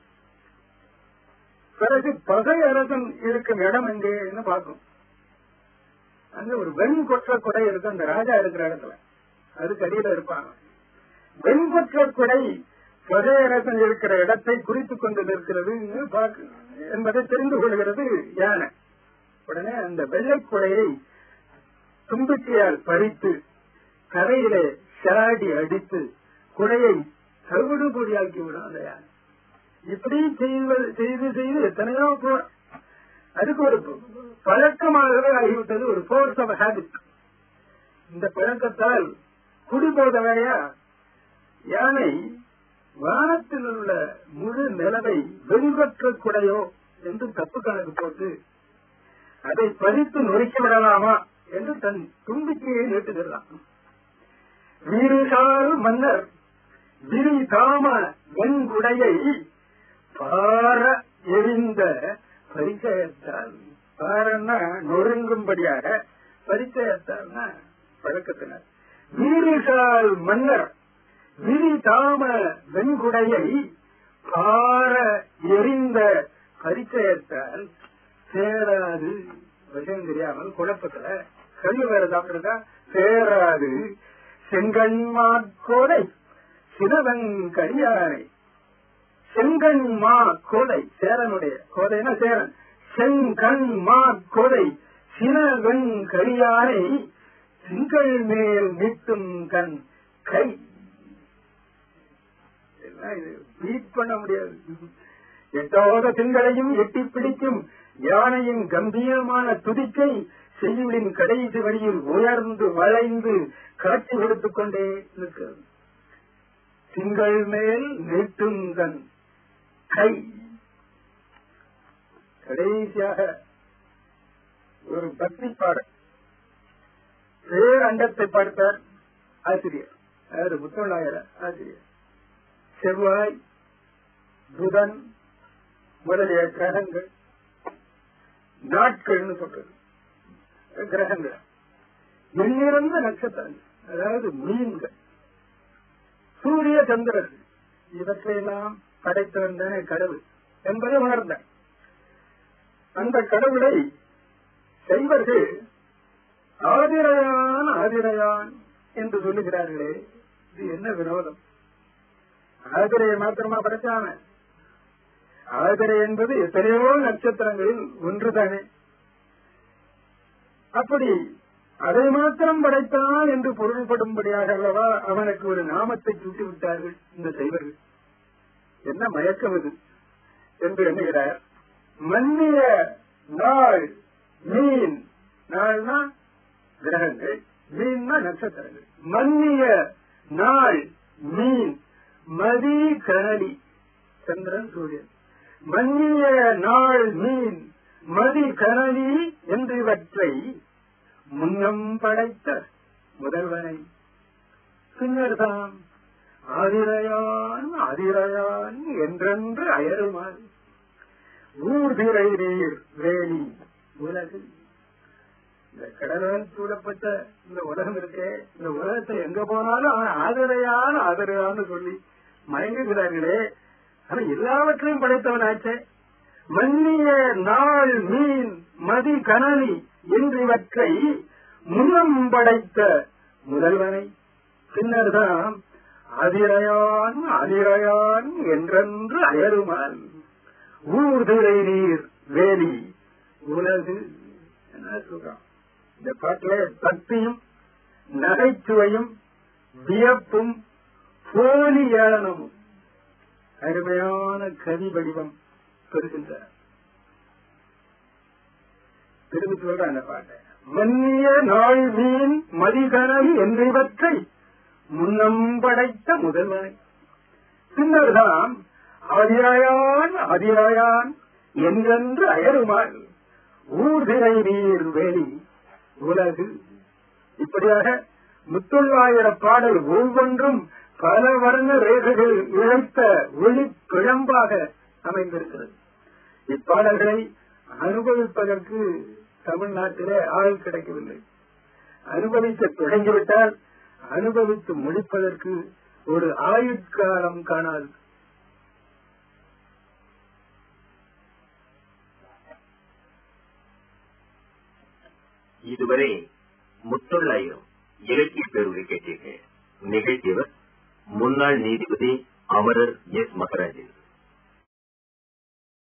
S2: பிறகு பகை அரசன் இருக்கும் இடம் எங்கேன்னு பார்க்கும் அங்க ஒரு வெண்கொற்ற கொடை இருக்கு அந்த ராஜா இருக்கிற இடத்துல அதுக்கு அடியில இருப்பாங்க வெண்கொற்ற கொடை பகை அரசன் இருக்கிற இடத்தை குறித்துக் கொண்டு நிற்கிறது என்பதை தெரிந்து கொள்கிறது யானை உடனே அந்த வெள்ளைக்குடையை தும்பிக்கையால் பறித்து கரையிலே ஷராடி அடித்து குடையை சகுடு பொடியாக்கி விடும் அந்த யானை இப்படி செய்வது செய்து செய்து எத்தனையோ போர் அதுக்கு ஒரு பழக்கமாகவே ஆகிவிட்டது ஒரு ஃபோர்ஸ் ஆஃப் ஹேபிட் இந்த பழக்கத்தால் குடிபோதவையா யானை வானத்தில் உள்ள முழு நிலவை வெண்கொற்ற குடையோ என்று தப்பு கணக்கு போட்டு அதை பறித்து நொறுக்கி விடலாமா என்று தன் தும்பிக்கையை நீட்டுகிறான் வீரசால் மன்னர் விரி தாம வெண்குடையை பார எரிந்த பரிச்சயத்தால் பாரன்னா நொறுங்கும்படியாக பரிச்சயத்தால்னா பழக்கத்தினர் வீரசால் மன்னர் விரி தாம வெண்குடையை பார எரிந்த பரிச்சயத்தால் சேராது விஷயம் தெரியாமல் குழப்பத்துல கல்வி வேற சாப்பிட்டுருக்கா சேராது செங்கன்மாக்கோடை சிறுவன் கடியானை செங்கன்மா கோடை சேரனுடைய கோடைனா சேரன் செங்கண் மா கோடை சினவன் கடியானை திங்கள் மேல் மீட்டும் கண் கை பீட் பண்ண முடியாது எட்டாத திங்களையும் எட்டி பிடிக்கும் யானையின் கம்பீரமான துதிக்கை செய்யுளின் கடைசி வழியில் உயர்ந்து வளைந்து காட்சி கொடுத்துக் கொண்டே இருக்கிறது திங்கள் மேல் நீட்டும் கண் கை கடைசியாக ஒரு பக்தி பாடல் பேரண்டத்தை பார்த்தார் ஆசிரியர் அதாவது முத்தொள்ளாயிர ஆசிரியர் செவ்வாய் புதன் முதலிய கிரகங்கள் நாட்கள்னு சொல்றது கிரகங்கள் எண்ணிறந்த நட்சத்திரங்கள் அதாவது மீன்கள் சூரிய சந்திரர்கள் இவற்றையெல்லாம் படைத்தவன் தானே கடவுள் என்பதை உணர்ந்த அந்த கடவுளை செய்வர்கள் ஆதிரையான் ஆதிரையான் என்று சொல்லுகிறார்களே இது என்ன வினோதம் ஆதிரையை மாத்திரமா படைச்சான ஆதிரை என்பது எத்தனையோ நட்சத்திரங்களில் ஒன்றுதானே அப்படி அதை மாத்திரம் படைத்தான் என்று பொருள்படும்படியாக அல்லவா அவனுக்கு ஒரு நாமத்தை சூட்டி விட்டார்கள் இந்த செய்வர்கள் என்ன மயக்கம் இது என்று எண்ணுகிறார் மன்னிய நாள் மீன் நாள்னா கிரகங்கள் மீன்னா நட்சத்திரங்கள் மன்னிய நாள் மீன் மதி கனலி சந்திரன் சூரியன் மன்னிய நாள் மீன் மதி கனலி என்றிவற்றை முன்னம் படைத்த முதல்வனை பின்னர்தான் ஆதிரையான் ஆதிரையான் என்றென்று அயருமாறு ஊர்திரை நீர் வேலி உலகு இந்த கடலால் சூழப்பட்ட இந்த உலகம் இருக்கே இந்த உலகத்தை எங்க போனாலும் அவன் ஆதரையான ஆதரையான்னு சொல்லி மயங்குகிறார்களே அவன் எல்லாவற்றையும் படைத்தவனாச்சே மன்னிய நாள் மீன் மதி கனலி என்றிவற்றை முன்னம் படைத்த முதல்வனை பின்னர்தான் அதிரையான் அதிரையான் என்றென்று அயருமான் ஊர்திரை நீர் வேலி உலகு என்ன சொல்றான் இந்த பாட்டில பக்தியும் நகைச்சுவையும் வியப்பும் போலி ஏளனமும் அருமையான கவி வடிவம் பெறுகின்றார் திரும்பி சொல்ற அந்த பாட்டை மன்னிய நாள் மீன் மதிகனல் என்றிவற்றை முன்னம் படைத்த முதல்வனை பின்னர்தான் அதிராயான் அதிராயான் என்றென்று அயருமாள் ஊர்திரை நீர் வேலி உலகு இப்படியாக முத்துள்ளாயிர பாடல் ஒவ்வொன்றும் பல வர்ண ரேகைகள் இழைத்த ஒளி பிழம்பாக அமைந்திருக்கிறது இப்பாடல்களை அனுபவிப்பதற்கு தமிழ்நாட்டிலே ஆள் கிடைக்கவில்லை அனுபவிக்க தொடங்கிவிட்டால் அனுபவித்து முடிப்பதற்கு ஒரு ஆயுட்காலம் காணாது
S1: இதுவரை முத்தொள்ளாயிரம் இலக்கிய பேருரை கேட்டீர்கள் நிகழ்த்தியவர் முன்னாள் நீதிபதி அமரர் எஸ் மகராஜன்